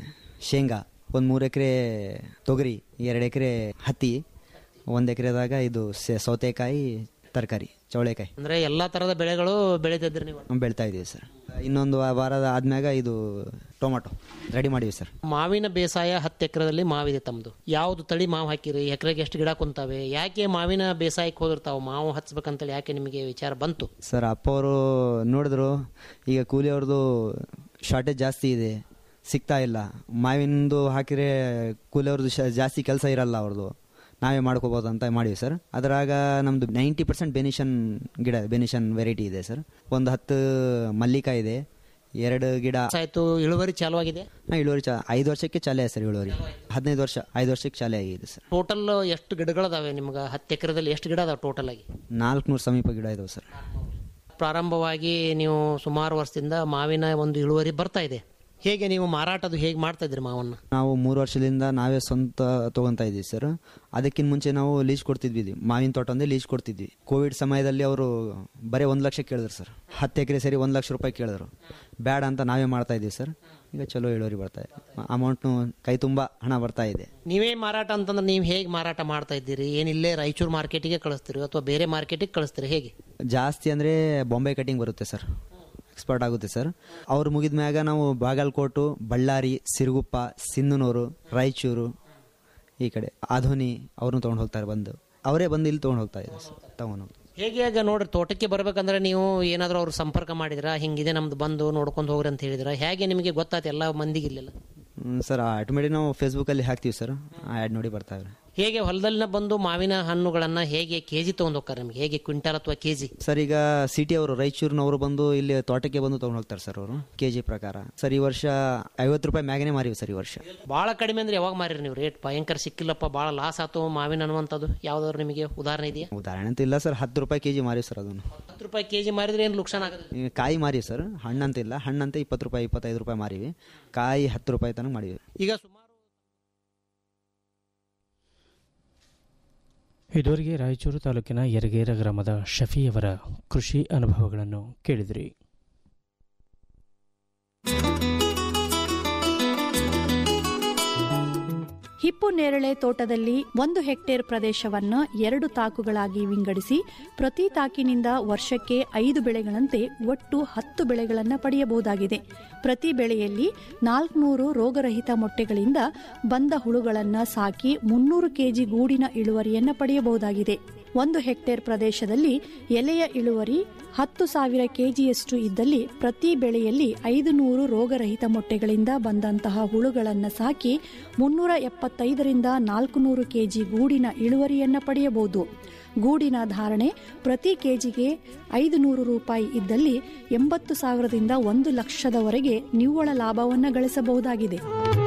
ಶೇಂಗಾ ಒಂದು ಮೂರು ಎಕರೆ ತೊಗರಿ ಎರಡು ಎಕರೆ ಹತ್ತಿ ಒಂದು ಎಕರೆದಾಗ ಇದು ಸೆ- ಸೌತೆಕಾಯಿ ತರಕಾರಿ ಚೌಳೆಕಾಯಿ ಅಂದ್ರೆ ಎಲ್ಲಾ ತರದ ಬೆಳೆಗಳು ಬೆಳೆದಿದ್ರಿ ನೀವು ಬೆಳ್ತಾ ಇದೀವಿ ಸರ್ ಇನ್ನೊಂದು ವಾ- ವಾರದ ಆದ್ಮ್ಯಾಗ ಇದು ಟೊಮಾಟೊ ರೆಡಿ ಮಾಡಿವಿ ಸರ್ ಮಾವಿನ ಬೇಸಾಯ ಹತ್ತು ಎಕರೆದಲ್ಲಿ ಮಾವಿದೆ ತಮ್ಮದು ಯಾವ್ದು ತಳಿ ಮಾವು ಹಾಕಿರಿ ಎಕರೆಗೆ ಎಷ್ಟು ಗಿಡ ಕುಂತಾವೆ ಯಾಕೆ ಮಾವಿನ ಬೇಸಾಯಕ್ಕೆ ಹೋದಿರ್ತಾವ ಮಾವು ಹಚ್ಬೇಕಂತೇಳಿ ಯಾಕೆ ನಿಮಗೆ ವಿಚಾರ ಬಂತು ಸರ್ ಅಪ್ಪ ಅವರು ನೋಡಿದ್ರು ಈಗ ಕೂಲಿ ಅವ್ರದ್ದು ಶಾರ್ಟೇಜ್ ಜಾಸ್ತಿ ಇದೆ ಸಿಗ್ತಾ ಇಲ್ಲ ಮಾವಿನದು ಹಾಕಿದ್ರೆ ಕೂಲಿ ಅವ್ರದ್ದು ಶ- ಜಾಸ್ತಿ ಕೆಲಸ ಇರಲ್ಲ ಅವ್ರದ್ದು ನಾವೇ ಮಾಡ್ಕೋಬೋದು ಅಂತ ಮಾಡಿವಿ ಸರ್ ಅದರಾಗ ನಮ್ಮದು ನೈಂಟಿ ಪರ್ಸೆಂಟ್ ಬೆನಿಷನ್ ಗಿಡ ಬೆನಿಷನ್ ವೆರೈಟಿ ಇದೆ ಸರ್ ಒಂದು ಹತ್ತು ಮಲ್ಲಿಕ ಇದೆ ಎರಡು ಗಿಡ ಆಯ್ತು ಇಳುವರಿ ಚಾಲು ಆಗಿದೆ ಹಾಂ ಇಳುವರಿ ಚಾ ಐದು ವರ್ಷಕ್ಕೆ ಚಾಲೆ ಆಗಿದೆ ಸರ್ ಇಳುವರಿ ಹದಿನೈದು ವರ್ಷ ಐದು ವರ್ಷಕ್ಕೆ ಚಾಲೆ ಆಗಿದೆ ಸರ್ ಟೋಟಲ್ ಎಷ್ಟು ಗಿಡಗಳದಾವೆ ನಿಮ್ಗೆ ಹತ್ತು ಎಕರೆದಲ್ಲಿ ಎಷ್ಟು ಗಿಡ ಅದಾವೆ ಟೋಟಲ್ ಆಗಿ ನಾಲ್ಕುನೂರು ಸಮೀಪ ಗಿಡ ಇದಾವೆ ಸರ್ ಪ್ರಾರಂಭವಾಗಿ ನೀವು ಸುಮಾರು ವರ್ಷದಿಂದ ಮಾವಿನ ಒಂದು ಇಳುವರಿ ಬರ್ತಾ ಇದೆ ಹೇಗೆ ನೀವು ಮಾರಾಟದು ಹೇಗೆ ಮಾಡ್ತಾ ಇದ್ರಿ ಮಾವನ್ನ ನಾವು ಮೂರು ವರ್ಷದಿಂದ ನಾವೇ ಸ್ವಂತ ತಗೊಂತಾ ಇದ್ದೀವಿ ಸರ್ ಅದಕ್ಕಿಂತ ಮುಂಚೆ ನಾವು ಲೀಸ್ ಕೊಡ್ತಿದ್ವಿ ಮಾವಿನ ತೋಟ ಅಂದ್ರೆ ಲೀಸ್ ಕೊಡ್ತಿದ್ವಿ ಕೋವಿಡ್ ಸಮಯದಲ್ಲಿ ಅವರು ಬರೀ ಒಂದು ಲಕ್ಷ ಕೇಳಿದ್ರು ಸರ್ ಹತ್ತು ಎಕರೆ ಸೇರಿ ಒಂದು ಲಕ್ಷ ರೂಪಾಯಿ ಕೇಳಿದ್ರು ಬೇಡ ಅಂತ ನಾವೇ ಮಾಡ್ತಾ ಇದ್ದೀವಿ ಸರ್ ಈಗ ಚಲೋ ಇಳುವರಿ ಬರ್ತಾ ಇದೆ ಅಮೌಂಟ್ನು ಕೈ ತುಂಬ ಹಣ ಬರ್ತಾ ಇದೆ ನೀವೇ ಮಾರಾಟ ಅಂತಂದ್ರೆ ನೀವು ಹೇಗೆ ಮಾರಾಟ ಮಾಡ್ತಾ ಇದ್ದೀರಿ ಏನಿಲ್ಲೇ ರಾಯಚೂರು ಮಾರ್ಕೆಟಿಗೆ ಕಳಿಸ್ತೀರಿ ಅಥವಾ ಬೇರೆ ಮಾರ್ಕೆಟಿಗೆ ಕಳಿಸ್ತೀರಿ ಹೇಗೆ ಜಾಸ್ತಿ ಅಂದರೆ ಬಾಂಬೆ ಕಟಿಂಗ್ ಬರುತ್ತೆ ಸರ್ ಎಕ್ಸ್ಪರ್ಟ್ ಆಗುತ್ತೆ ಸರ್ ಅವ್ರು ಮುಗಿದ ಮ್ಯಾಗ ನಾವು ಬಾಗಲಕೋಟು ಬಳ್ಳಾರಿ ಸಿರುಗುಪ್ಪ ಸಿಂಧನೂರು ರಾಯಚೂರು ಈ ಕಡೆ ಆಧೋನಿ ಅವ್ರನ್ನ ತೊಗೊಂಡು ಹೋಗ್ತಾರೆ ಬಂದು ಅವರೇ ಬಂದು ಇಲ್ಲಿ ತೊಗೊಂಡು ಹೋಗ್ತಾ ಇದ್ದಾರೆ ಸರ್ ತಗೊಂಡು ಹೋಗ್ತಾರೆ. ಹೇಗೆ ಆಗ ನೋಡ್ರಿ ತೋಟಕ್ಕೆ ಬರ್ಬೇಕಂದ್ರೆ ನೀವು ಏನಾದರೂ ಅವ್ರು ಸಂಪರ್ಕ ಮಾಡಿದ್ರಾ ಹಿಂಗಿದೆ ನಮ್ದು ಬಂದು ನೋಡ್ಕೊಂಡು ಹೋಗ್ರಿ ಅಂತ ಹೇಳಿದ್ರ ಹೇಗೆ ನಿಮಗೆ ಗೊತ್ತಾಯ್ತು ಎಲ್ಲ ಮಂದಿಗೆ ಇಲ್ಲೆಲ್ಲ ಹ್ಮ್, ಸರ್ ಆಟೋಮೆಟಿಕ್ ನಾವು ಫೇಸ್ಬುಕ್ಕಲ್ಲಿ ಹಾಕ್ತೀವಿ ಸರ್ ಆ ಆ್ಯಡ್ ನೋಡಿ ಬರ್ತಾವೆ ಹೇಗೆ ಹೊಲದಲ್ಲಿನ ಬಂದು ಮಾವಿನ ಹಣ್ಣುಗಳನ್ನ ಹೇಗೆ ಕೆಜಿ ತಗೊಂಡ್ ಹೋಗ್ತಾರೆ ನಿಮ್ಗೆ ಹೇಗೆ ಕ್ವಿಂಟಲ್ ಅಥವಾ ಕೆಜಿ ಸರ್ ಈಗ ಸಿಟಿ ಅವರು ರಾಯಚೂರಿನವರು ಬಂದು ಇಲ್ಲಿ ತೋಟಕ್ಕೆ ಬಂದು ತೊಗೊಂಡು ಹೋಗ್ತಾರೆ ಸರ್ ಅವರು ಕೆ ಜಿ ಪ್ರಕಾರ ಸರ್ ಈ ವರ್ಷ ಐವತ್ತು ರೂಪಾಯಿ ಮ್ಯಾಗನೇ ಮಾರಿವಿ ಸರ್ ಈ ವರ್ಷ ಭಾಳ ಕಡಿಮೆ ಅಂದ್ರೆ ಯಾವಾಗ ಮಾರಿರಿ ನೀವು ರೇಟ್ ಭಯಂಕರ ಸಿಕ್ಕಿಲ್ಲಪ್ಪ ಭಾಳ ಲಾಸ್ ಆತು ಮಾವಿನ ಅನ್ನುವಂಥದ್ದು ಯಾವ್ದಾದ್ರು ನಿಮಗೆ ಉದಾಹರಣೆ ಇದೆಯಾ ಉದಾಹರಣೆ ಅಂತ ಇಲ್ಲ ಸರ್ ಹತ್ತು ರೂಪಾಯಿ ಕೆ ಜಿ ಮಾರಿ ಸರ್ ಅದನ್ನು ಹತ್ತು ರೂಪಾಯಿ ಕೆಜಿ ಮಾರಿದ್ರೆ ಏನು ಲುಕ್ಷಾನ್ ಆಗುತ್ತೆ ಈಗ ಕಾಯಿ ಮಾರಿ ಸರ್ ಹಣ್ಣಂತ ಇಲ್ಲ ಹಣ್ಣಂತ ಇಪ್ಪತ್ತು ರೂಪಾಯಿ ಇಪ್ಪತ್ತೈದು ರೂಪಾಯಿ ಮಾರಿವಿ ಕಾಯಿ ಹತ್ತು ರೂಪಾಯಿ ತನಕ ಮಾಡಿವಿ ಈಗ ಸುಮಾರು ಇದುವರೆಗೆ ರಾಯಚೂರು ತಾಲೂಕಿನ ಯರಗೇರ ಗ್ರಾಮದ ಶಫಿಯವರ ಕೃಷಿ ಅನುಭವಗಳನ್ನು ಕೇಳಿದಿರಿ ಹಿಪ್ಪು ನೇರಳೆ ತೋಟದಲ್ಲಿ ಒಂದು ಹೆಕ್ಟೇರ್ ಪ್ರದೇಶವನ್ನು ಎರಡು ತಾಕುಗಳಾಗಿ ವಿಂಗಡಿಸಿ ಪ್ರತಿ ತಾಕಿನಿಂದ ವರ್ಷಕ್ಕೆ ಐದು ಬೆಳೆಗಳಂತೆ ಒಟ್ಟು ಹತ್ತು ಬೆಳೆಗಳನ್ನು ಪಡೆಯಬಹುದಾಗಿದೆ ಪ್ರತಿ ಬೆಳೆಯಲ್ಲಿ ನಾಲ್ಕುನೂರು ರೋಗರಹಿತ ಮೊಟ್ಟೆಗಳಿಂದ ಬಂದ ಹುಳುಗಳನ್ನು ಸಾಕಿ ಮುನ್ನೂರು ಕೆಜಿ ಗೂಡಿನ ಇಳುವರಿಯನ್ನು ಪಡೆಯಬಹುದಾಗಿದೆ ಒಂದು ಹೆಕ್ಟೇರ್ ಪ್ರದೇಶದಲ್ಲಿ ಎಲೆಯ ಇಳುವರಿ ಹತ್ತು ಸಾವಿರ ಕೆಜಿಯಷ್ಟು ಇದ್ದಲ್ಲಿ ಪ್ರತಿ ಬೆಳೆಯಲ್ಲಿ ಐದು ನೂರು ರೋಗರಹಿತ ಮೊಟ್ಟೆಗಳಿಂದ ಬಂದಂತಹ ಹುಳುಗಳನ್ನು ಸಾಕಿ ಮುನ್ನೂರ ಎಪ್ಪತ್ತೈದರಿಂದ ನಾಲ್ಕು ನೂರು ಕೆಜಿ ಗೂಡಿನ ಇಳುವರಿಯನ್ನು ಪಡೆಯಬಹುದು ಗೂಡಿನ ಧಾರಣೆ ಪ್ರತಿ ಕೆಜಿಗೆ ಐದು ನೂರು ರೂಪಾಯಿ ಇದ್ದಲ್ಲಿ ಎಂಬತ್ತು ಸಾವಿರದಿಂದ ಒಂದು ಲಕ್ಷದವರೆಗೆ ನಿವ್ವಳ ಲಾಭವನ್ನು ಗಳಿಸಬಹುದಾಗಿದೆ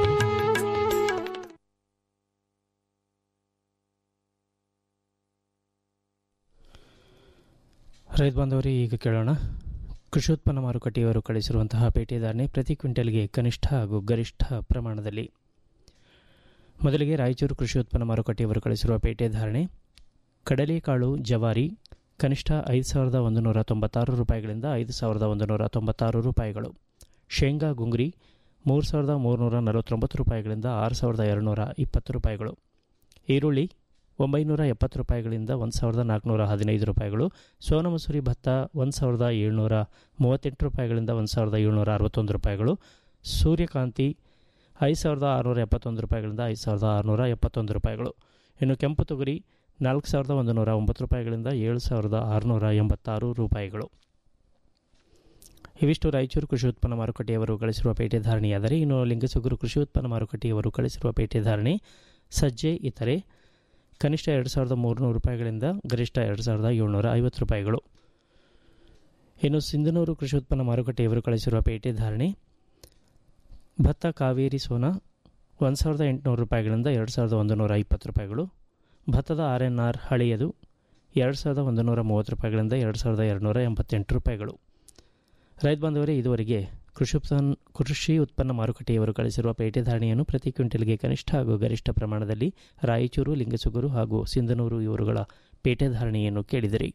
ರೈತ ಬಾಂಧವರೇ ಈಗ ಕೇಳೋಣ ಕೃಷಿ ಉತ್ಪನ್ನ ಮಾರುಕಟ್ಟೆಯವರು ಕಳಿಸಿರುವಂತಹ ಪೇಟೆದಾರಣೆ ಪ್ರತಿ ಕ್ವಿಂಟಲ್ಗೆ ಕನಿಷ್ಠ ಹಾಗೂ ಗರಿಷ್ಠ ಪ್ರಮಾಣದಲ್ಲಿ ಮೊದಲಿಗೆ ರಾಯಚೂರು ಕೃಷಿ ಉತ್ಪನ್ನ ಮಾರುಕಟ್ಟೆಯವರು ಕಳಿಸಿರುವ ಪೇಟೆ ಧಾರಣೆ ಕಡಲೆಕಾಳು ಜವಾರಿ ಕನಿಷ್ಠ ಐದು ಸಾವಿರದ ಒಂದು ನೂರ ತೊಂಬತ್ತಾರು ರೂಪಾಯಿಗಳಿಂದ ಐದು ಸಾವಿರದ ಒಂದು ನೂರ ತೊಂಬತ್ತಾರು ರೂಪಾಯಿಗಳು ಶೇಂಗಾ ಗುಂಗ್ರಿ ಮೂರು ಸಾವಿರದ ಮೂರುನೂರ ನಲವತ್ತೊಂಬತ್ತು ರೂಪಾಯಿಗಳಿಂದ ಆರು ಸಾವಿರದ ಎರಡುನೂರ ಇಪ್ಪತ್ತು ರೂಪಾಯಿಗಳು ಈರುಳ್ಳಿ ಒಂಬೈನೂರ ಎಪ್ಪತ್ತು ರೂಪಾಯಿಗಳಿಂದ ಒಂದು ಸಾವಿರದ ನಾಲ್ಕುನೂರ ಹದಿನೈದು ರೂಪಾಯಿಗಳು ಸೋನ ಮಸೂರಿ ಭತ್ತ ಒಂದು ಸಾವಿರದ ಏಳ್ನೂರ ಮೂವತ್ತೆಂಟು ರೂಪಾಯಿಗಳಿಂದ ಒಂದು ಸಾವಿರದ ಏಳ್ನೂರ ಅರವತ್ತೊಂದು ರೂಪಾಯಿಗಳು ಸೂರ್ಯಕಾಂತಿ ಐದು ಸಾವಿರದ ಆರುನೂರ ಎಪ್ಪತ್ತೊಂದು ರೂಪಾಯಿಗಳಿಂದ ಐದು ಸಾವಿರದ ಆರುನೂರ ಎಪ್ಪತ್ತೊಂದು ರೂಪಾಯಿಗಳು ಇನ್ನು ಕೆಂಪು ತೊಗರಿ ನಾಲ್ಕು ಸಾವಿರದ ಒಂದು ನೂರ ಒಂಬತ್ತು ರೂಪಾಯಿಗಳಿಂದ ಏಳು ಸಾವಿರದ ಆರುನೂರ ಎಂಬತ್ತಾರು ರೂಪಾಯಿಗಳು ಇವಿಷ್ಟು ರಾಯಚೂರು ಕೃಷಿ ಉತ್ಪನ್ನ ಮಾರುಕಟ್ಟೆಯವರು ಗಳಿಸಿರುವ ಪೇಟೆ ಧಾರಣೆಯಾದರೆ ಇನ್ನು ಲಿಂಗಸುಗೂರು ಕೃಷಿ ಉತ್ಪನ್ನ ಮಾರುಕಟ್ಟೆಯವರು ಗಳಿಸಿರುವ ಪೇಟೆ ಧಾರಣೆ ಸಜ್ಜೆ ಇತರೆ ಕನಿಷ್ಠ ಎರಡು ಸಾವಿರದ ಮೂರುನೂರು ರೂಪಾಯಿಗಳಿಂದ ಗರಿಷ್ಠ ಎರಡು ಸಾವಿರದ ಏಳ್ನೂರ ಐವತ್ತು ರೂಪಾಯಿಗಳು ಇನ್ನು ಸಿಂಧನೂರು ಕೃಷಿ ಉತ್ಪನ್ನ ಮಾರುಕಟ್ಟೆಯವರು ಕಳಿಸಿರುವ ಪೇಟೆ ಧಾರಣೆ ಭತ್ತ ಕಾವೇರಿ ಸೋನಾ ಒಂದು ಸಾವಿರದ ಎಂಟುನೂರು ರೂಪಾಯಿಗಳಿಂದ ಎರಡು ಸಾವಿರದ ಒಂದು ನೂರ ಇಪ್ಪತ್ತು ರೂಪಾಯಿಗಳು ಭತ್ತದ ಆರ್ ಎನ್ ಆರ್ ಹಳೆಯದು ಎರಡು ಸಾವಿರದ ಒಂದು ನೂರ ಮೂವತ್ತು ರೂಪಾಯಿಗಳಿಂದ ಎರಡು ಸಾವಿರದ ಎರಡುನೂರ ಎಂಬತ್ತೆಂಟು ರೂಪಾಯಿಗಳು ರೈತ ಬಾಂಧವರೇ ಇದುವರೆಗೆ ಕೃಷಿ ಉತ್ಪನ್ನ ಕೃಷಿ ಉತ್ಪನ್ನ ಮಾರುಕಟ್ಟೆಯವರು ಕಳಿಸಿರುವ ಪೇಟೆ ಧಾರಣೆಯನ್ನು ಪ್ರತಿ ಕ್ವಿಂಟಲ್ಗೆ ಕನಿಷ್ಠ ಹಾಗೂ ಗರಿಷ್ಠ ಪ್ರಮಾಣದಲ್ಲಿ ರಾಯಚೂರು ಲಿಂಗಸುಗೂರು ಹಾಗೂ ಸಿಂಧನೂರು ಇವರುಗಳ ಪೇಟೆ ಧಾರಣೆಯನ್ನು ಕೇಳಿದಿರಿ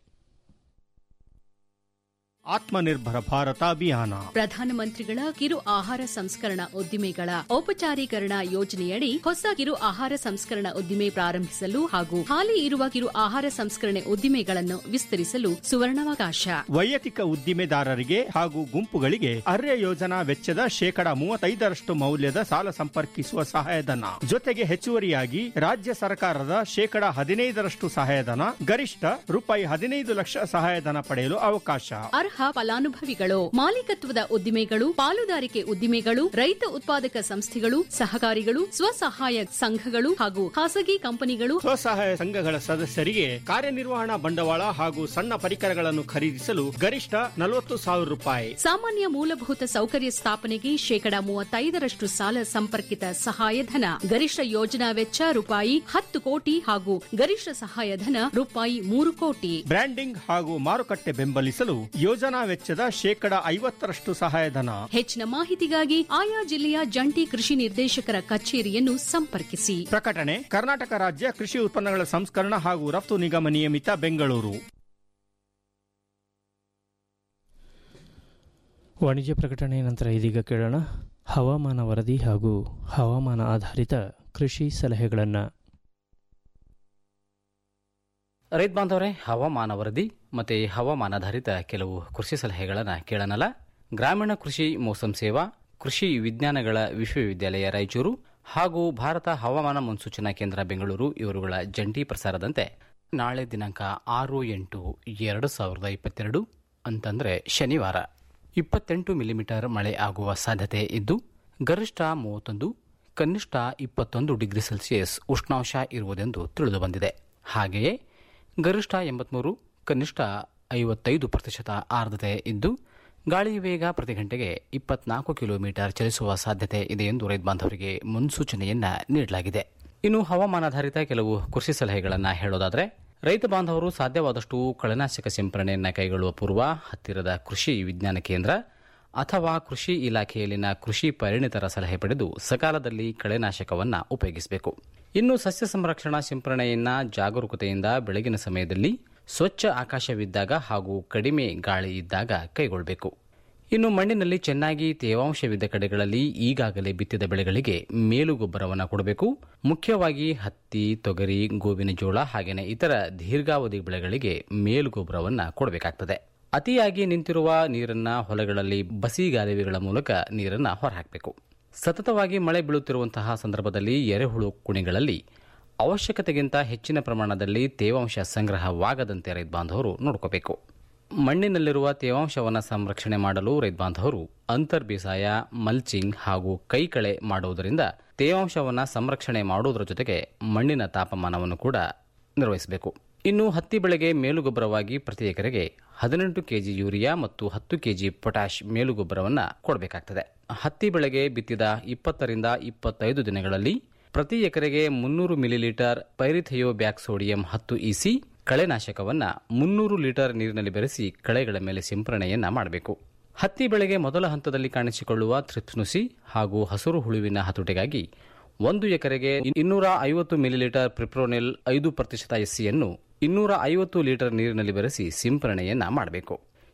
ಆತ್ಮನಿರ್ಭರ ಭಾರತ ಅಭಿಯಾನ ಪ್ರಧಾನಮಂತ್ರಿಗಳ ಕಿರು ಆಹಾರ ಸಂಸ್ಕರಣಾ ಉದ್ದಿಮೆಗಳ ಔಪಚಾರೀಕರಣ ಯೋಜನೆಯಡಿ ಹೊಸ ಕಿರು ಆಹಾರ ಸಂಸ್ಕರಣಾ ಉದ್ದಿಮೆ ಪ್ರಾರಂಭಿಸಲು ಹಾಗೂ ಹಾಲಿ ಇರುವ ಕಿರು ಆಹಾರ ಸಂಸ್ಕರಣೆ ಉದ್ದಿಮೆಗಳನ್ನು ವಿಸ್ತರಿಸಲು ಸುವರ್ಣಾವಕಾಶ ವೈಯಕ್ತಿಕ ಉದ್ದಿಮೆದಾರರಿಗೆ ಹಾಗೂ ಗುಂಪುಗಳಿಗೆ ಅರ್ಯ ಯೋಜನಾ ವೆಚ್ಚದ ಶೇಕಡ ಮೂವತ್ತೈದರಷ್ಟು ಮೌಲ್ಯದ ಸಾಲ ಸಂಪರ್ಕಿಸುವ ಸಹಾಯಧನ ಜೊತೆಗೆ ಹೆಚ್ಚುವರಿಯಾಗಿ ರಾಜ್ಯ ಸರ್ಕಾರದ ಶೇಕಡ ಹದಿನೈದರಷ್ಟು ಸಹಾಯಧನ ಗರಿಷ್ಠ ರೂಪಾಯಿ ಹದಿನೈದು ಲಕ್ಷ ಸಹಾಯಧನ ಪಡೆಯಲು ಅವಕಾಶ ಅರ್ಹ ಫಲಾನುಭವಿಗಳು ಮಾಲೀಕತ್ವದ ಉದ್ದಿಮೆಗಳು ಪಾಲುದಾರಿಕೆ ಉದ್ದಿಮೆಗಳು ರೈತ ಉತ್ಪಾದಕ ಸಂಸ್ಥೆಗಳು ಸಹಕಾರಿಗಳು ಸ್ವಸಹಾಯ ಸಂಘಗಳು ಹಾಗೂ ಖಾಸಗಿ ಕಂಪನಿಗಳು ಸ್ವಸಹಾಯ ಸಂಘಗಳ ಸದಸ್ಯರಿಗೆ ಕಾರ್ಯನಿರ್ವಹಣಾ ಬಂಡವಾಳ ಹಾಗೂ ಸಣ್ಣ ಪರಿಕರಗಳನ್ನು ಖರೀದಿಸಲು ಗರಿಷ್ಠ ನಲವತ್ತು ಸಾವಿರ ರೂಪಾಯಿ ಸಾಮಾನ್ಯ ಮೂಲಭೂತ ಸೌಕರ್ಯ ಸ್ಥಾಪನೆಗೆ ಶೇಕಡ ಮೂವತ್ತೈದರಷ್ಟು ಸಾಲ ಸಂಪರ್ಕಿತ ಸಹಾಯಧನ ಗರಿಷ್ಠ ಯೋಜನಾ ವೆಚ್ಚ ರೂಪಾಯಿ ಹತ್ತು ಕೋಟಿ ಹಾಗೂ ಗರಿಷ್ಠ ಸಹಾಯಧನ ರೂಪಾಯಿ ಮೂರು ಕೋಟಿ ಬ್ರ್ಯಾಂಡಿಂಗ್ ಹಾಗೂ ಮಾರುಕಟ್ಟೆ ಬೆಂಬಲಿಸಲು ಯೋಜನಾ ವೆಚ್ಚದ ಶೇಕಡ ಐವತ್ತರಷ್ಟು ಸಹಾಯಧನ ಹೆಚ್ಚಿನ ಮಾಹಿತಿಗಾಗಿ ಆಯಾ ಜಿಲ್ಲೆಯ ಜಂಟಿ ಕೃಷಿ ನಿರ್ದೇಶಕರ ಕಚೇರಿಯನ್ನು ಸಂಪರ್ಕಿಸಿ ಪ್ರಕಟಣೆ ಕರ್ನಾಟಕ ರಾಜ್ಯ ಕೃಷಿ ಉತ್ಪನ್ನಗಳ ಸಂಸ್ಕರಣ ಹಾಗೂ ರಫ್ತು ನಿಗಮ ನಿಯಮಿತ ಬೆಂಗಳೂರು ವಾಣಿಜ್ಯ ಪ್ರಕಟಣೆ ನಂತರ ಇದೀಗ ಕೇಳೋಣ ಹವಾಮಾನ ವರದಿ ಹಾಗೂ ಹವಾಮಾನ ಆಧಾರಿತ ಕೃಷಿ ಸಲಹೆಗಳನ್ನು ರೈತ ಬಾಂಧವರೇ ಹವಾಮಾನ ವರದಿ ಮತ್ತು ಹವಾಮಾನಾಧಾರಿತ ಕೆಲವು ಕೃಷಿ ಸಲಹೆಗಳನ್ನು ಕೇಳೋಣಲ್ಲ ಗ್ರಾಮೀಣ ಕೃಷಿ ಮೋಸಂ ಸೇವಾ ಕೃಷಿ ವಿಜ್ಞಾನಗಳ ವಿಶ್ವವಿದ್ಯಾಲಯ ರಾಯಚೂರು ಹಾಗೂ ಭಾರತ ಹವಾಮಾನ ಮುನ್ಸೂಚನಾ ಕೇಂದ್ರ ಬೆಂಗಳೂರು ಇವರುಗಳ ಜಂಟಿ ಪ್ರಸಾರದಂತೆ ನಾಳೆ ದಿನಾಂಕ ಆರು ಎಂಟು ಎರಡು ಸಾವಿರದ ಇಪ್ಪತ್ತೆರಡು ಅಂತಂದರೆ ಶನಿವಾರ ಇಪ್ಪತ್ತೆಂಟು ಮಿಲಿಮೀಟರ್ ಮಳೆ ಆಗುವ ಸಾಧ್ಯತೆ ಇದ್ದು ಗರಿಷ್ಠ ಮೂವತ್ತೊಂದು ಕನಿಷ್ಠ ಇಪ್ಪತ್ತೊಂದು ಡಿಗ್ರಿ ಸೆಲ್ಸಿಯಸ್ ಉಷ್ಣಾಂಶ ಇರುವುದೆಂದು ತಿಳಿದುಬಂದಿದೆ ಹಾಗೆಯೇ ಗರಿಷ್ಠ ಎಂಬತ್ಮೂರು ಕನಿಷ್ಠ ಐವತ್ತೈದು ಪ್ರತಿಶತ ಆರ್ದ್ರತೆ ಇದ್ದು ಗಾಳಿ ವೇಗ ಪ್ರತಿ ಗಂಟೆಗೆ ಇಪ್ಪತ್ನಾಲ್ಕು ಕಿಲೋಮೀಟರ್ ಚಲಿಸುವ ಸಾಧ್ಯತೆ ಇದೆ ಎಂದು ರೈತ ಬಾಂಧವರಿಗೆ ಮುನ್ಸೂಚನೆಯನ್ನ ನೀಡಲಾಗಿದೆ ಇನ್ನು ಹವಾಮಾನಾಧಾರಿತ ಕೆಲವು ಕೃಷಿ ಸಲಹೆಗಳನ್ನು ಹೇಳೋದಾದರೆ ರೈತ ಬಾಂಧವರು ಸಾಧ್ಯವಾದಷ್ಟು ಕಳೆನಾಶಕ ಸಿಂಪರಣೆಯನ್ನು ಕೈಗೊಳ್ಳುವ ಪೂರ್ವ ಹತ್ತಿರದ ಕೃಷಿ ವಿಜ್ಞಾನ ಕೇಂದ್ರ ಅಥವಾ ಕೃಷಿ ಇಲಾಖೆಯಲ್ಲಿನ ಕೃಷಿ ಪರಿಣಿತರ ಸಲಹೆ ಪಡೆದು ಸಕಾಲದಲ್ಲಿ ಕಳೆನಾಶಕವನ್ನು ಉಪಯೋಗಿಸಬೇಕು ಇನ್ನು ಸಸ್ಯ ಸಂರಕ್ಷಣಾ ಸಿಂಪರಣೆಯನ್ನ ಜಾಗರೂಕತೆಯಿಂದ ಬೆಳಗಿನ ಸಮಯದಲ್ಲಿ ಸ್ವಚ್ಛ ಆಕಾಶವಿದ್ದಾಗ ಹಾಗೂ ಕಡಿಮೆ ಗಾಳಿ ಇದ್ದಾಗ ಕೈಗೊಳ್ಳಬೇಕು ಇನ್ನು ಮಣ್ಣಿನಲ್ಲಿ ಚೆನ್ನಾಗಿ ತೇವಾಂಶವಿದ್ದ ಕಡೆಗಳಲ್ಲಿ ಈಗಾಗಲೇ ಬಿತ್ತಿದ ಬೆಳೆಗಳಿಗೆ ಮೇಲು ಗೊಬ್ಬರವನ್ನು ಕೊಡಬೇಕು ಮುಖ್ಯವಾಗಿ ಹತ್ತಿ ತೊಗರಿ ಗೋವಿನ ಜೋಳ ಹಾಗೆಯೇ ಇತರ ದೀರ್ಘಾವಧಿ ಬೆಳೆಗಳಿಗೆ ಮೇಲು ಗೊಬ್ಬರವನ್ನು ಕೊಡಬೇಕಾಗ್ತದೆ ಅತಿಯಾಗಿ ನಿಂತಿರುವ ನೀರನ್ನ ಹೊಲಗಳಲ್ಲಿ ಬಸಿ ಗಾಲುವೆಗಳ ಮೂಲಕ ನೀರನ್ನು ಹೊರಹಾಕಬೇಕು ಸತತವಾಗಿ ಮಳೆ ಬೀಳುತ್ತಿರುವಂತಹ ಸಂದರ್ಭದಲ್ಲಿ ಎರೆಹುಳು ಕುಣಿಗಳಲ್ಲಿ ಅವಶ್ಯಕತೆಗಿಂತ ಹೆಚ್ಚಿನ ಪ್ರಮಾಣದಲ್ಲಿ ತೇವಾಂಶ ಸಂಗ್ರಹವಾಗದಂತೆ ರೈತ ಬಾಂಧವರು ನೋಡ್ಕೋಬೇಕು ಮಣ್ಣಿನಲ್ಲಿರುವ ತೇವಾಂಶವನ್ನು ಸಂರಕ್ಷಣೆ ಮಾಡಲು ರೈತ ಬಾಂಧವರು ಅಂತರ್ ಬೇಸಾಯ ಮಲ್ಚಿಂಗ್ ಹಾಗೂ ಕೈಕಳೆ ಮಾಡುವುದರಿಂದ ತೇವಾಂಶವನ್ನು ಸಂರಕ್ಷಣೆ ಮಾಡುವುದರ ಜೊತೆಗೆ ಮಣ್ಣಿನ ತಾಪಮಾನವನ್ನು ಕೂಡ ನಿರ್ವಹಿಸಬೇಕು ಇನ್ನು ಹತ್ತಿ ಬೆಳೆಗೆ ಮೇಲುಗೊಬ್ಬರವಾಗಿ ಪ್ರತಿ ಎಕರೆಗೆ ಹದಿನೆಂಟು ಕೆಜಿ ಯೂರಿಯಾ ಮತ್ತು ಹತ್ತು ಕೆಜಿ ಪೊಟ್ಯಾಶ್ ಮೇಲುಗೊಬ್ಬರವನ್ನು ಕೊಡಬೇಕಾಗ್ತದೆ ಹತ್ತಿ ಬೆಳೆಗೆ ಬಿತ್ತಿದ ಇಪ್ಪತ್ತರಿಂದ ಇಪ್ಪತ್ತೈದು ದಿನಗಳಲ್ಲಿ ಪ್ರತಿ ಎಕರೆಗೆ ಮುನ್ನೂರು ಮಿಲಿಲೀಟರ್ ಪೈರಿಥೆಯೋ ಬ್ಯಾಕ್ ಸೋಡಿಯಂ ಹತ್ತು ಇಸಿ ಕಳೆನಾಶಕವನ್ನ ಮುನ್ನೂರು ಲೀಟರ್ ನೀರಿನಲ್ಲಿ ಬೆರೆಸಿ ಕಳೆಗಳ ಮೇಲೆ ಸಿಂಪರಣೆಯನ್ನ ಮಾಡಬೇಕು ಹತ್ತಿ ಬೆಳೆಗೆ ಮೊದಲ ಹಂತದಲ್ಲಿ ಕಾಣಿಸಿಕೊಳ್ಳುವ ಥ್ರಿಪ್ಸ್ನುಸಿ ಹಾಗೂ ಹಸಿರು ಹುಳುವಿನ ಹತೋಟಿಗಾಗಿ ಒಂದು ಎಕರೆಗೆ ಇನ್ನೂರ ಐವತ್ತು ಮಿಲಿಲೀಟರ್ ಪ್ರಿಪ್ರೋನೆಲ್ ಐದು ಪ್ರತಿಶತ ಎಸ್ಸಿಯನ್ನು ಇನ್ನೂರ ಐವತ್ತು ಲೀಟರ್ ನೀರಿನಲ್ಲಿ ಬೆರೆಸಿ ಸಿಂಪರಣೆಯನ್ನ ಮಾಡಬೇಕು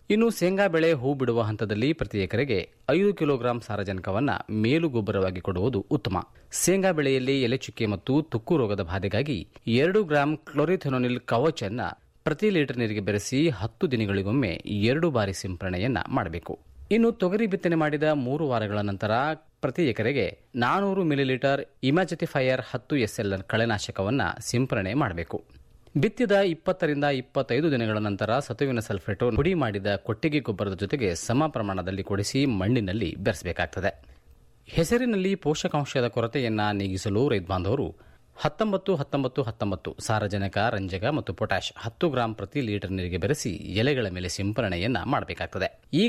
ಇನ್ನು ಶೇಂಗಾ ಬೆಳೆ ಹೂ ಬಿಡುವ ಹಂತದಲ್ಲಿ ಪ್ರತಿ ಎಕರೆಗೆ ಐದು ಕಿಲೋಗ್ರಾಂ ಸಾರಜನಕವನ್ನು ಮೇಲು ಗೊಬ್ಬರವಾಗಿ ಕೊಡುವುದು ಉತ್ತಮ ಶೇಂಗಾ ಬೆಳೆಯಲ್ಲಿ ಎಲೆಚುಕ್ಕೆ ಮತ್ತು ತುಕ್ಕು ರೋಗದ ಬಾಧೆಗಾಗಿ ಎರಡು ಗ್ರಾಂ ಕ್ಲೋರಿಥೆನೋನಿಲ್ ಕವಚ್ ಅನ್ನ ಪ್ರತಿ ಲೀಟರ್ ನೀರಿಗೆ ಬೆರೆಸಿ ಹತ್ತು ದಿನಗಳಿಗೊಮ್ಮೆ ಎರಡು ಬಾರಿ ಸಿಂಪರಣೆಯನ್ನ ಮಾಡಬೇಕು ಇನ್ನು ತೊಗರಿ ಬಿತ್ತನೆ ಮಾಡಿದ ಮೂರು ವಾರಗಳ ನಂತರ ಪ್ರತಿ ಎಕರೆಗೆ ನಾನೂರು ಮಿಲಿಲೀಟರ್ ಇಮ್ಯಾಜಿಟಿಫೈಯರ್ ಹತ್ತು ಎಸ್ಎಲ್ ಕಳೆನಾಶಕವನ್ನ ಸಿಂಪರಣೆ ಮಾಡಬೇಕು ಬಿತ್ತಿದ ಇಪ್ಪತ್ತರಿಂದ ಇಪ್ಪತ್ತೈದು ದಿನಗಳ ನಂತರ ಸತುವಿನ ಸಲ್ಫೇಟು ಪುಡಿ ಮಾಡಿದ ಕೊಟ್ಟಿಗೆ ಗೊಬ್ಬರದ ಜೊತೆಗೆ ಸಮ ಪ್ರಮಾಣದಲ್ಲಿ ಕೊಡಿಸಿ ಮಣ್ಣಿನಲ್ಲಿ ಬೆರೆಸಬೇಕಾಗ್ತದೆ ಹೆಸರಿನಲ್ಲಿ ಪೋಷಕಾಂಶದ ಕೊರತೆಯನ್ನ ನೀಗಿಸಲು ರೈತ ಬಾಂಧವರು ಹತ್ತೊಂಬತ್ತು ಹತ್ತೊಂಬತ್ತು ಹತ್ತೊಂಬತ್ತು ಸಾರಜನಕ ರಂಜಕ ಮತ್ತು ಪೊಟ್ಯಾಶ್ ಹತ್ತು ಗ್ರಾಂ ಪ್ರತಿ ಲೀಟರ್ ನೀರಿಗೆ ಬೆರೆಸಿ ಎಲೆಗಳ ಮೇಲೆ ಸಿಂಪರಣೆಯನ್ನ ಮಾಡಬೇಕಾಗ್ತದೆ ಈ